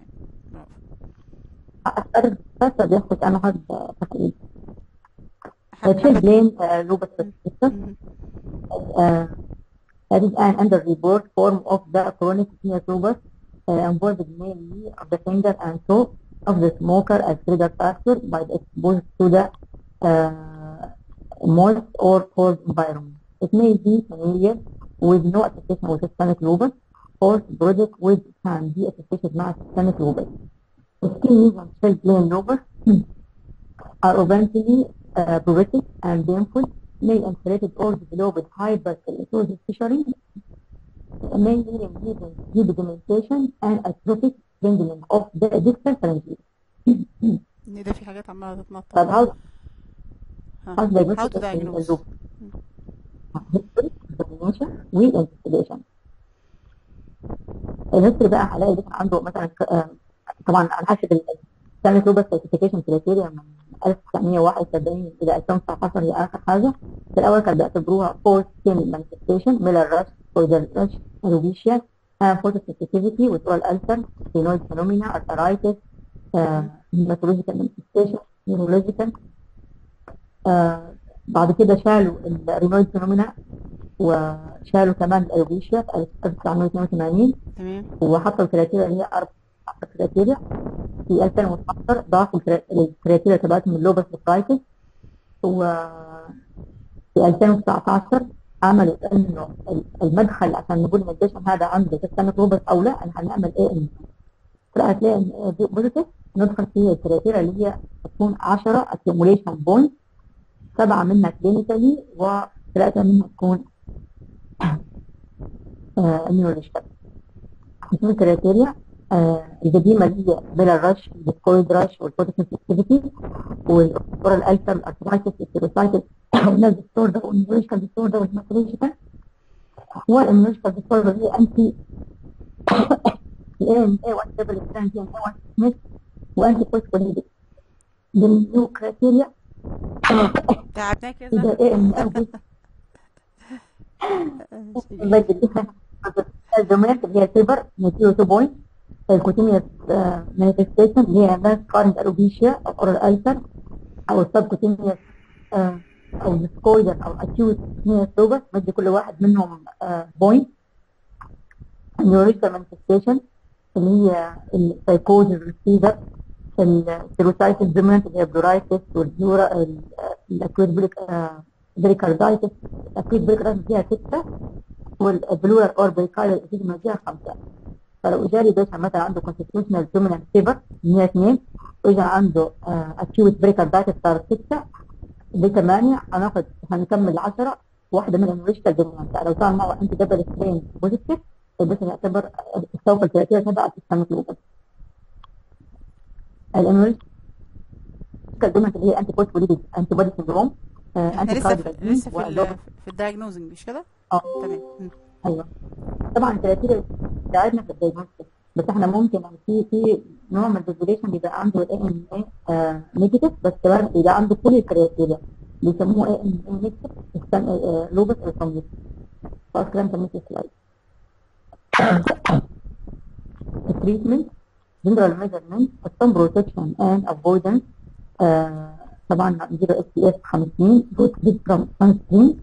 برافو
أسأل الدكتور بياخد أنا حد تحليل.
حد-
Chest
حد-
plain uh, lupus erythematosus
مهم.
uh, that is an underreport form of the chronic venous lupus uh, involved mainly of the finger and toe of the smoker as trigger factor by the exposed to the uh, moist or cold environment. It may be familiar with no association with systemic lupus or project which can be associated with systemic lupus. The skin lesions cell plain lupus are eventually uh, progressive and painful, may infiltrated or developed hyperkeratosis fissuring, may lead in bleeding, depigmentation, and atrophic strangling of the distal pharyngeal.
ان ده في حاجات عماله تتنطط
طب how,
ها.
how to
How to
diagnose
diagnose.
اللوب؟ history, examination, وinvestigation. الهيستوري بقى هلاقي مثلا عنده مثلا ك- آه، طبعا على حسب السامي لوبس سيرتيفيكيشن كريتيريا من 1971 الى 2019 هي اخر حاجه في الاول كانوا بيعتبروها فور سكين مانيفستيشن ميلر راش فويدر راش روبيشيا فوتو سنسيتيفيتي وترول السر فينويد فينومينا ارترايتس هيماتولوجيكال مانيفستيشن نيورولوجيكال بعد كده شالوا الرينويد فينومينا وشالوا كمان الالوبيشيا في 1982
تمام
وحطوا الكريتيريا اللي هي اربع كريتيريا في 2012 ضافوا الكري- الكريتيريا تبعتهم اللوبس برايتس وفي 2019 عملوا انه المدخل عشان نقول ان الجيشن هذا عنده سيستمك لوبس او لا احنا هنعمل ايه ان هتلاقي ان بوزيتيف ندخل في الكريتيريا اللي هي تكون 10 accumulation بوينت سبعه منها كلينيكالي وثلاثه منها تكون اميونولوجيكال اسم الكريتيريا آه القديمه اللي هي بلا الرش الديسكويد رش والفوتوسنسيتيفيتي والاورال التر الارثرايتس السيروسايتس والناس ديستوردر والنيورولوجيكال ديستوردر والهيماتولوجيكال والاميونولوجيكال ديستوردر هي انتي الاي ام اي 1 دبل ستراند اي 1 سميث وانتي فوسفوليبيد بالنيو كريتيريا
تعبناك يا
اذا
زلمه
اي ام اي بدل الدومينات اللي هي الفيبر نتيجه 2 بوينت الكوتينيوس مانيفستيشن اللي هي ناس كارنت الوبيشيا او اورال السر او السب كوتينيوس او ديسكويدر او اكيوت كوتينيوس لوبس بدي كل واحد منهم بوينت النيوريشال مانيفستيشن اللي هي السايكوز الريسيفر السيروسايتس دومينانت اللي هي بلورايتس والبلورا الاكويت بوليك بريكاردايتس اكيد بريكاردايتس فيها ستة والبلورال اور بريكاردال اديما فيها خمسة فلو جالي بيشن مثلا عنده constitutional dominant fever 102 واجا عنده acute بريكاردايتس صار ستة بثمانية هناخد هنكمل 10 واحدة من الانوريشتال دومينانت لو كان معه انتي دبل سترين بوزيتيف البيشن يعتبر السوق الكرياتيريا تبع السيستميك لوبس الانوريشتال دومينانت اللي هي انتي بوست بوليتيك انتي بودي سندروم
احنا لسه في لسه في ال- في الدايجنوزنج مش كده؟
اه
تمام مم.
ايوه طبعا الكرياتيريا بتساعدنا في الدايجنوستيك بس احنا ممكن يعني في في نوع من الديفيليشن بيبقى عنده الاي ان اي نيجاتيف بس كمان بيبقى عنده كل الكرياتيريا بيسموه اي ان اي نيجاتيف لوبس الكوميونيتي خلاص كلام تمام في السلايد التريتمنت جنرال ميجرمنت الصن بروتكشن اند افويدنس طبعا نديله اس بي اف 50 جود فروم سان سكرين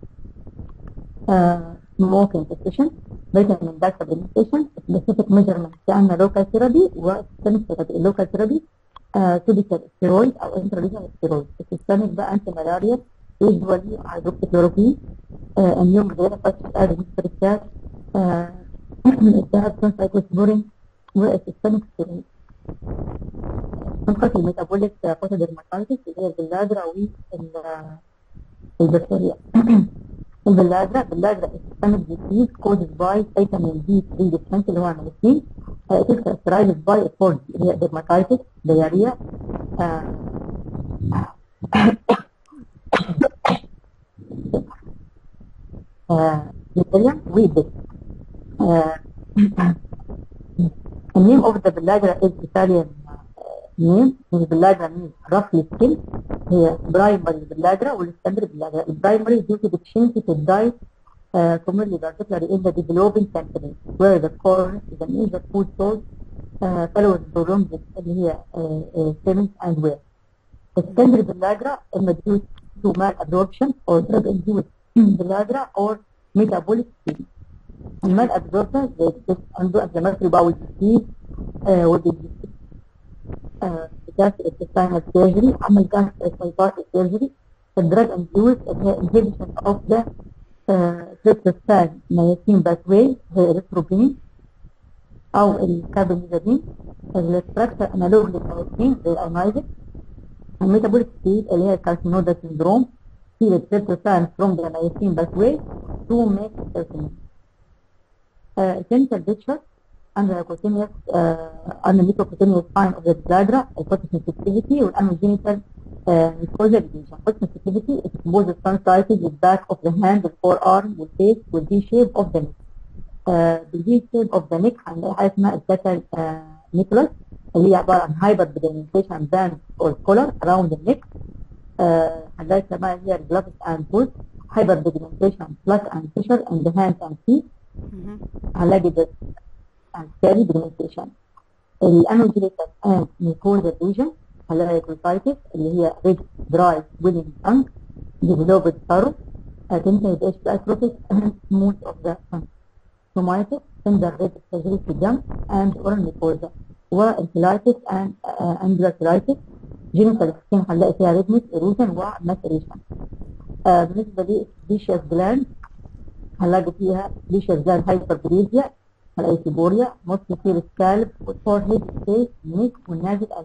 smoking cessation vitamin D supplementation specific measurement كأن local therapy وsystemic therapy local therapy uh, topical steroid أو intravenous steroid systemic بقى anti malaria usually hydroxychloroquine uh, immune modulator such as mistrecat uh, التهاب cyclosporin وsystemic steroid نقص الميتابوليك فوتوديرماتايتس اللي هي البلادرا والبكتيريا البلادرا البلادرا systemic disease caused by vitamin D3 deficiency اللي هو الميليسين uh, it is characterized by a form اللي هي dermatitis diarrhea uh, uh, delirium with uh, the name of the bladder is Italian name his bladder means roughly skin هي primary bladder والsecondary bladder البرايمري due to deficiency to diet uh, commonly particularly in the developing countries where the corn is a major food source uh, followed prolonged اللي هي uh, uh, famine and wear. The secondary bladder is due to malabsorption or drug induced bladder or metabolic disease. المال absorption زي عنده inflammatory bowel disease uh, والdigestive gastric intestinal surgery عمل gastric bypass surgery الدراج induced اللي هي inhibition of the tryptophan niacin pathway هي erythropoietin او الكاربامازepine الستراكشر انالوج للنياسين زي الاينايزك الميتابوليك ستيت اللي هي الكارسينودا سندروم في التريبتوفان from the niacin pathway to make serotonin. Uh, essential picture under cutaneous uh, under microcutaneous sign of the bladder, photosensitivity والانogenital uh, mucosal lesion. Photosensitivity is composed of tonsillitis with back of the hand, the forearm, the face, with the shape of the neck. Uh, the V shape of the neck هنلاقي حاجه اسمها الداتا نيكولاس اللي هي عباره عن هايبر بيجمنتيشن باند اور كولر اراوند النك هنلاقي كمان هي الجلافز اند فوت هايبر بيجمنتيشن بلاك اند فيشر ان ذا هاند اند فيت
مهم.
هنلاقي ده سكاري بيجمنتيشن الانوجيليتد اند ميكوزا ليجن هنلاقي كولفايتس اللي هي ريد دراي ويلينج تانك ديفلوبد سارو تنتهي بايش باتروفيك سموث اوف ذا سومايتس تندر ريد سيرجري في الدم اند اورال ميكوزا وانفلايتس اند اندراترايتس جينيتال سكين هنلاقي فيها ريدنس ايروجن وماتريشن بالنسبه لي سبيشيس جلاند هنلاقي فيها سبيشيس جلاند هايبربريزيا هنلاقي سيبوريا موست كتير سكالب والفور هيد سبيس نيك والنازل ألم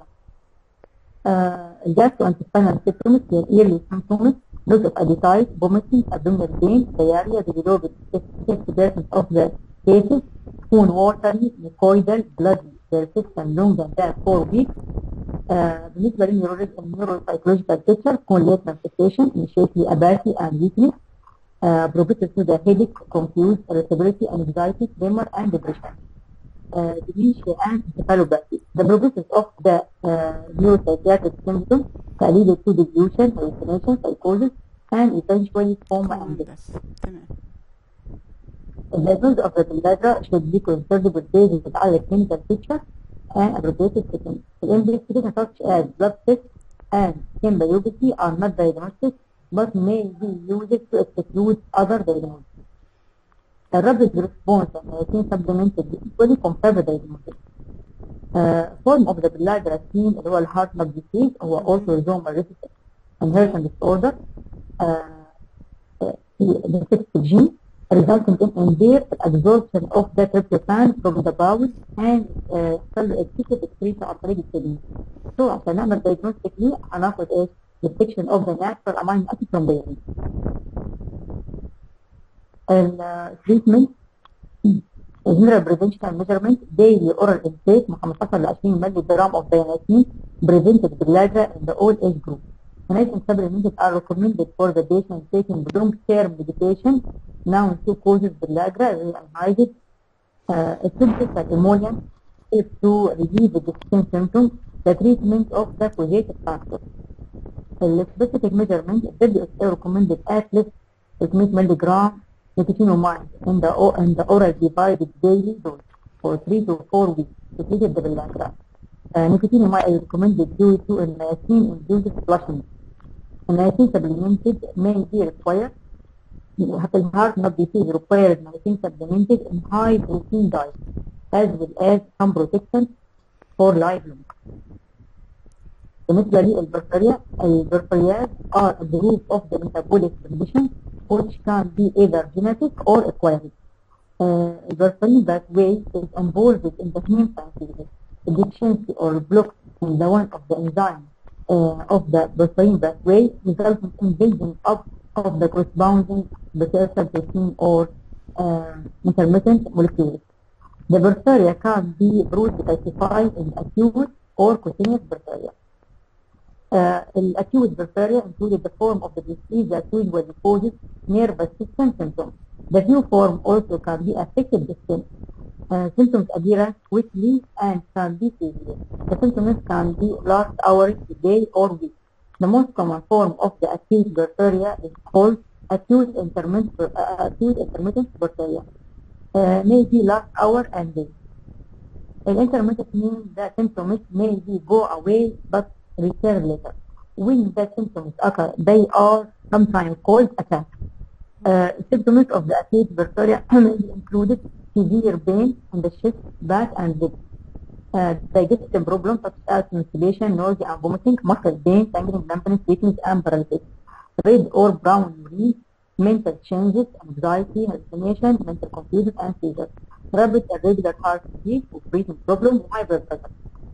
الجاستو انتستينال سيبتومس هي الايرلي سيمتومس loss of appetite, vomiting, abdominal pain, diarrhea, developed 50% of the cases, spoon watery, mucoidal, bloody, persistent longer than 4 weeks. آه بالنسبة للنيوروسايكولوجيكال picture تكون late manifestation, initially apathy and weakness, uh, progressive to the headache, confused, irritability, anxiety, tremor, and depression. Uh, dementia and encephalopathy. The progression of the uh, neuropsychiatric symptoms can lead to delusion, hallucination, psychosis, and eventually coma and death.
بس تمام
The diagnosis of the bladder should be considered with basis on the clinical picture and appropriate treatment. The investigation such as blood tests and skin biopsy are not diagnostic but may be used to exclude other diagnoses. The rapid response and medicine supplemented equally confirm the diagnosis. Uh, form of the bladder seen اللي هو الهارت لاب disease هو autosomal recessive inheritance disorder uh, defective gene resulting in impaired absorption of the tryptophan from the bowel and uh, cell excessive excretion عن طريق الكدني. So عشان نعمل diagnostic ليه هناخد ايش؟ detection of the natural amino acid from the urine. التريتمنت general prevention and measurement daily oral intake من 15 ل 20 مللي جرام of diamethine prevented pellagra in the all age group. Nitrogen supplements are recommended for the patient taking long-term medication known to causes pellagra, realized uh, symptoms like emollient if to relieve the skin symptoms, the treatment of the causative factor. The specific measurement, WHO recommended at least 800 milligram nicotinamide in the, o- in the oral divided daily dose for 3 to 4 weeks to treat the pellagra. Uh, nicotinamide is recommended due to a niacin-induced flushing. A niacin supplemented may be required حتى الهارت not disease requires niacin supplemented in high protein diet as well as some protection for lifelong. بالنسبة للبكتيريا البكتيريات are a group of the metabolic conditions which can be either genetic or acquired. Uh, the bacterial pathway is involved in the heme synthesis, deficiency or block in the one of the enzyme uh, of the bacterial pathway resulting in building up of the corresponding bacterial protein or uh, intermittent molecules. The bacteria can be broadly classified in acute or cutaneous bacteria. Uh, acute bacteria included the form of the disease that usually causes nervous system symptoms. The few form also can be affected the skin. Uh, symptoms appear quickly and can be severe. The symptoms can be last hours, day, or week. The most common form of the acute bacteria is called acute intermittent, uh, acute intermittent bacteria. Uh, may be last hour and day. The intermittent means that symptoms may be go away but return later. When the symptoms occur, they are sometimes called attack. Uh, symptoms of the acute bacteria may be included severe pain in the chest, back, and leg. Uh, digestive problems such as constipation, nausea, and vomiting, muscle pain, tingling, numbness, weakness, and paralysis. Red or brown urine, mental changes, anxiety, hallucination, mental confusion, and seizures. Rapid and regular heart beat, breathing problems, high blood pressure.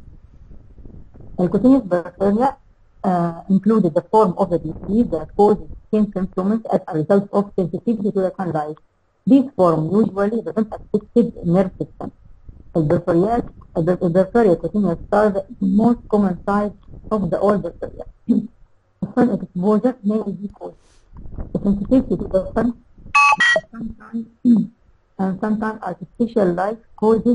Cutaneous bacteria uh, included the form of the disease that causes skin symptoms as a result of sensitivity to the sunlight. These forms usually doesn't affect nerve system. البرفوريات البرفوريا cutaneous are the most common type of the all bacteria. sun exposure may be caused. The sensitivity to the sun sometimes and sometimes artificial light causes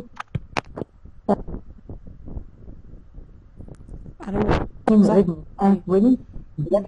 الو
skin
صح.
redness and swelling. blood.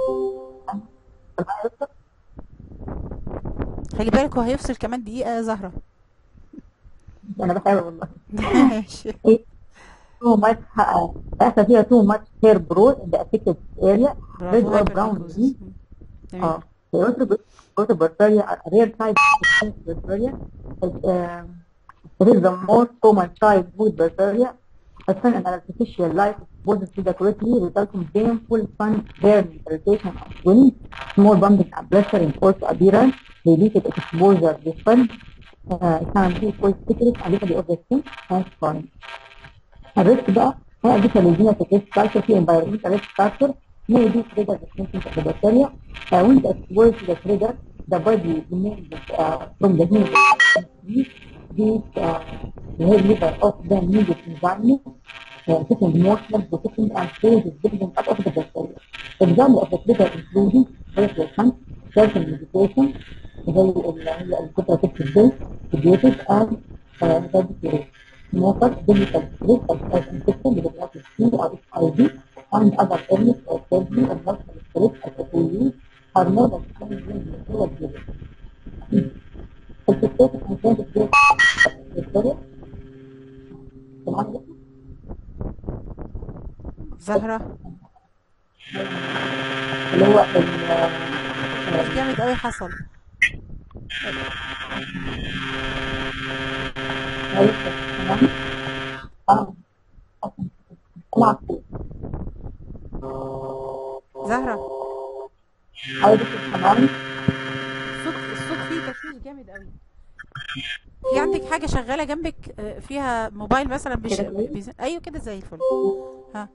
خلي بالك هو هيفصل كمان دقيقة يا زهرة
انا بحاول والله
ماشي
too much uh, بيحصل فيها too much hair growth in the affected area red
برافو
or brown
hypertrichosis.
disease
تمام
اه the also also bacteria are a rare type of bacteria but, um, it is the most common childhood bacteria a sun and artificial light exposed to the correctly resulting painful sun burn irritation and swelling small bumping and pressure in false appearance repeated exposure to sun uh, can be called secret and of the skin and scarring الريسك بقى هي اديشن للجينيتك ريسك فاكتور في environmental risk factor may be trigger the symptoms of the bacteria uh, when the exposed to the trigger the body remains uh, from the heat this uh, the head level of the needed environment uh, taking motion protecting and stages building up of the bacteria example of the trigger including reflection calcium medication زي اللي هي الكتله تكتب الجلد sedated and uh, medicated smoker, digital risk of as infection with hepatitis C or HIV and other illness or surgery and multiple risk of the are more than 20 years before the الفكرة عن كانت الجيش الدكتورة تمام
زهرة
اللي هو ال
في جامد قوي حصل
تمام اه طلع
زهرة
عايزة تمام
جامد قوي في عندك حاجه شغاله جنبك آه، فيها موبايل مثلا بش...
كده كويس؟
بيز... ايوه كده زي الفل ها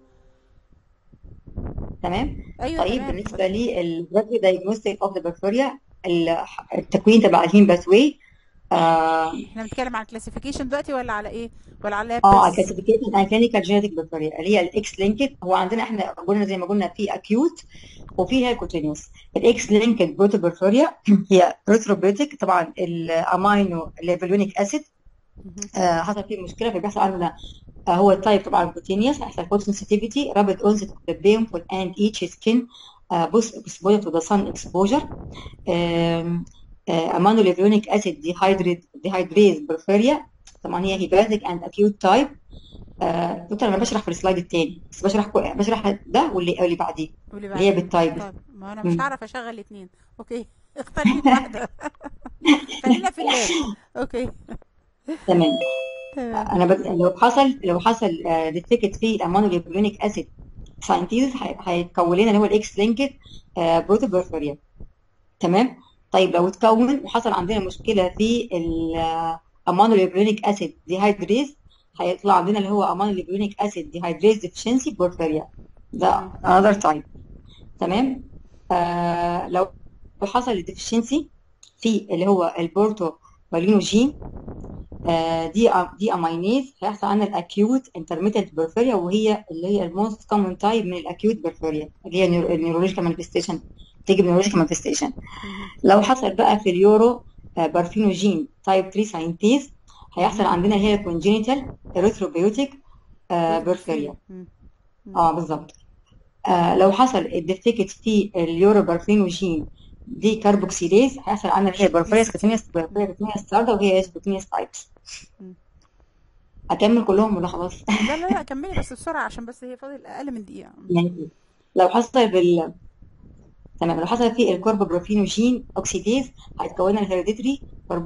تمام
ايوه
طيب
تمام
بالنسبه للبريفري دايجنوستيك اوف ذا بكتيريا التكوين تبع الهيم باثوي اه
احنا بنتكلم عن كلاسيفيكيشن دلوقتي ولا على ايه ولا على لاب
اه
بس
كلاسيفيكيشن اند كلينيكال جينيتك بكتيريا اللي هي الاكس لينكد هو عندنا احنا قلنا زي ما قلنا في اكيوت وفي هيكوتينيوس الاكس لينكد بروتوبرفوريا هي بروتروبيوتيك طبعا الامينو ليفلونيك اسيد
مهم.
آه حصل فيه مشكله فبيحصل عندنا آه هو التايب طبعا كوتينيوس هيحصل فوت سنسيتيفيتي رابid onset of the painful and itchy skin uh, both exposure to the sun exposure um, uh, ammonolevulinic acid dehydrate dehydrase porphyria طبعا هي hepatic and acute type آه دكتور انا بشرح في السلايد الثاني بس بشرح كو- بشرح ده واللي واللي بعديه
واللي
اللي هي
بعدين
بالتايب
طيب ما انا مش
مم.
هعرف اشغل الاثنين اوكي اختاري لي واحده خلينا في اللاب اوكي
تمام
تمام
انا بد... لو حصل لو حصل ديتكت في الامونوليفولينيك اسيد ساينتيز هيتكون لنا اللي هو الاكس لينكد بروتوبرفوريا تمام طيب لو اتكون وحصل عندنا مشكله في الامونوليفولينيك اسيد ديهايدريز هيطلع عندنا اللي هو امونوليفولينيك اسيد ديهايدريز ديفشنسي بورفيريا ده
مم.
another type تمام آه لو حصل الديفشنسي في اللي هو البورتو بالينوجين آه، دي دي امينيز هيحصل عندنا الاكيوت انترميتنت بورفيريا وهي اللي هي الموست كومن تايب من الاكيوت بورفيريا اللي هي النيورولوجيكال مانيفستيشن تيجي بنيورولوجيكال مانيفستيشن
مهم.
لو حصل بقى في اليورو آه، بارفينوجين تايب 3 ساينتيز هيحصل عندنا اللي هي كونجينيتال اريثروبيوتيك بورفيريا
مم. مم.
اه بالظبط آه لو حصل الديفتيكت في اليورو بارفينوجين دي كاربوكسيليز هيحصل عندنا اللي هي بورفيريا سكوتينيوس بورفيريا سكوتينيوس ستاردا وهي سكوتينيوس تايبس
مم.
اكمل كلهم ولا خلاص
لا لا لا كملي بس بسرعه عشان بس هي فاضل اقل من دكيقه
يعني لو حصل بال تمام لو حصل في الكوربوبروفينوجين اوكسيديز هيتكون الهيريديتري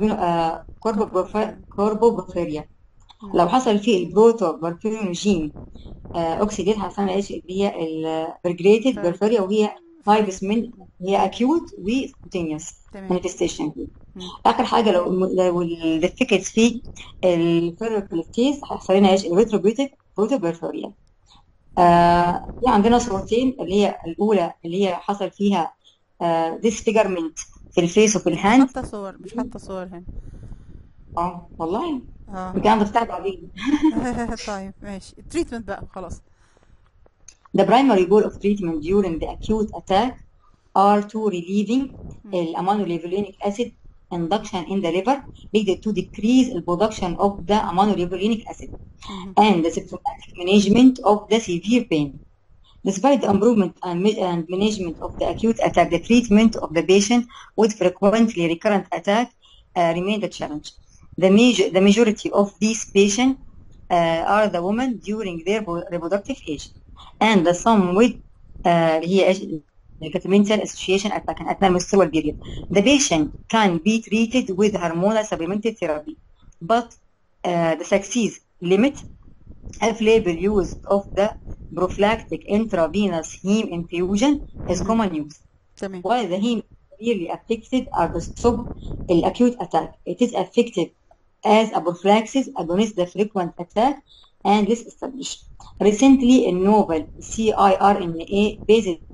كوربوبروفيريا
مم.
لو حصل في البروتوبروفينوجين اوكسيديز هيحصل لنا ايش اللي هي البرجريتد
ف-
بورفيريا وهي تايبس من هي اكيوت وسبوتينيوس
تمام
مانيفستيشن
مم.
اخر حاجه لو لو الديفيكت في الفيروكليفتيز هيحصل لنا ايش الريتروبيوتيك بروتوبرفوريا آه في عندنا صورتين اللي هي الاولى اللي هي حصل فيها ديسفيجرمنت في الفيس وفي
مش
الهاند
حاطه صور مش حاطه صور هنا
اه والله
اه
يمكن انا ضفتها بعدين
طيب ماشي التريتمنت بقى خلاص
The primary goal of treatment during the acute attack are to relieving
مم.
الامونوليفولينيك acid induction in the liver leading to decrease the production of the ammonolevulinic acid
مهم.
and the symptomatic management of the severe pain. Despite the improvement and, ma- and management of the acute attack, the treatment of the patient with frequently recurrent attack uh, remain the challenge. The, major, the majority of these patients uh, are the women during their reproductive age and the some with uh, هي ايش developmental association attack at menstrual period. The patient can be treated with hormonal supplemental therapy, but uh, the success limit off-label use of the prophylactic intravenous heme infusion is
مهم.
common use.
تمام
While the heme severely affected are to stop the acute attack, it is effective as a prophylaxis against the frequent attack and this established. Recently, a novel CIRNA-based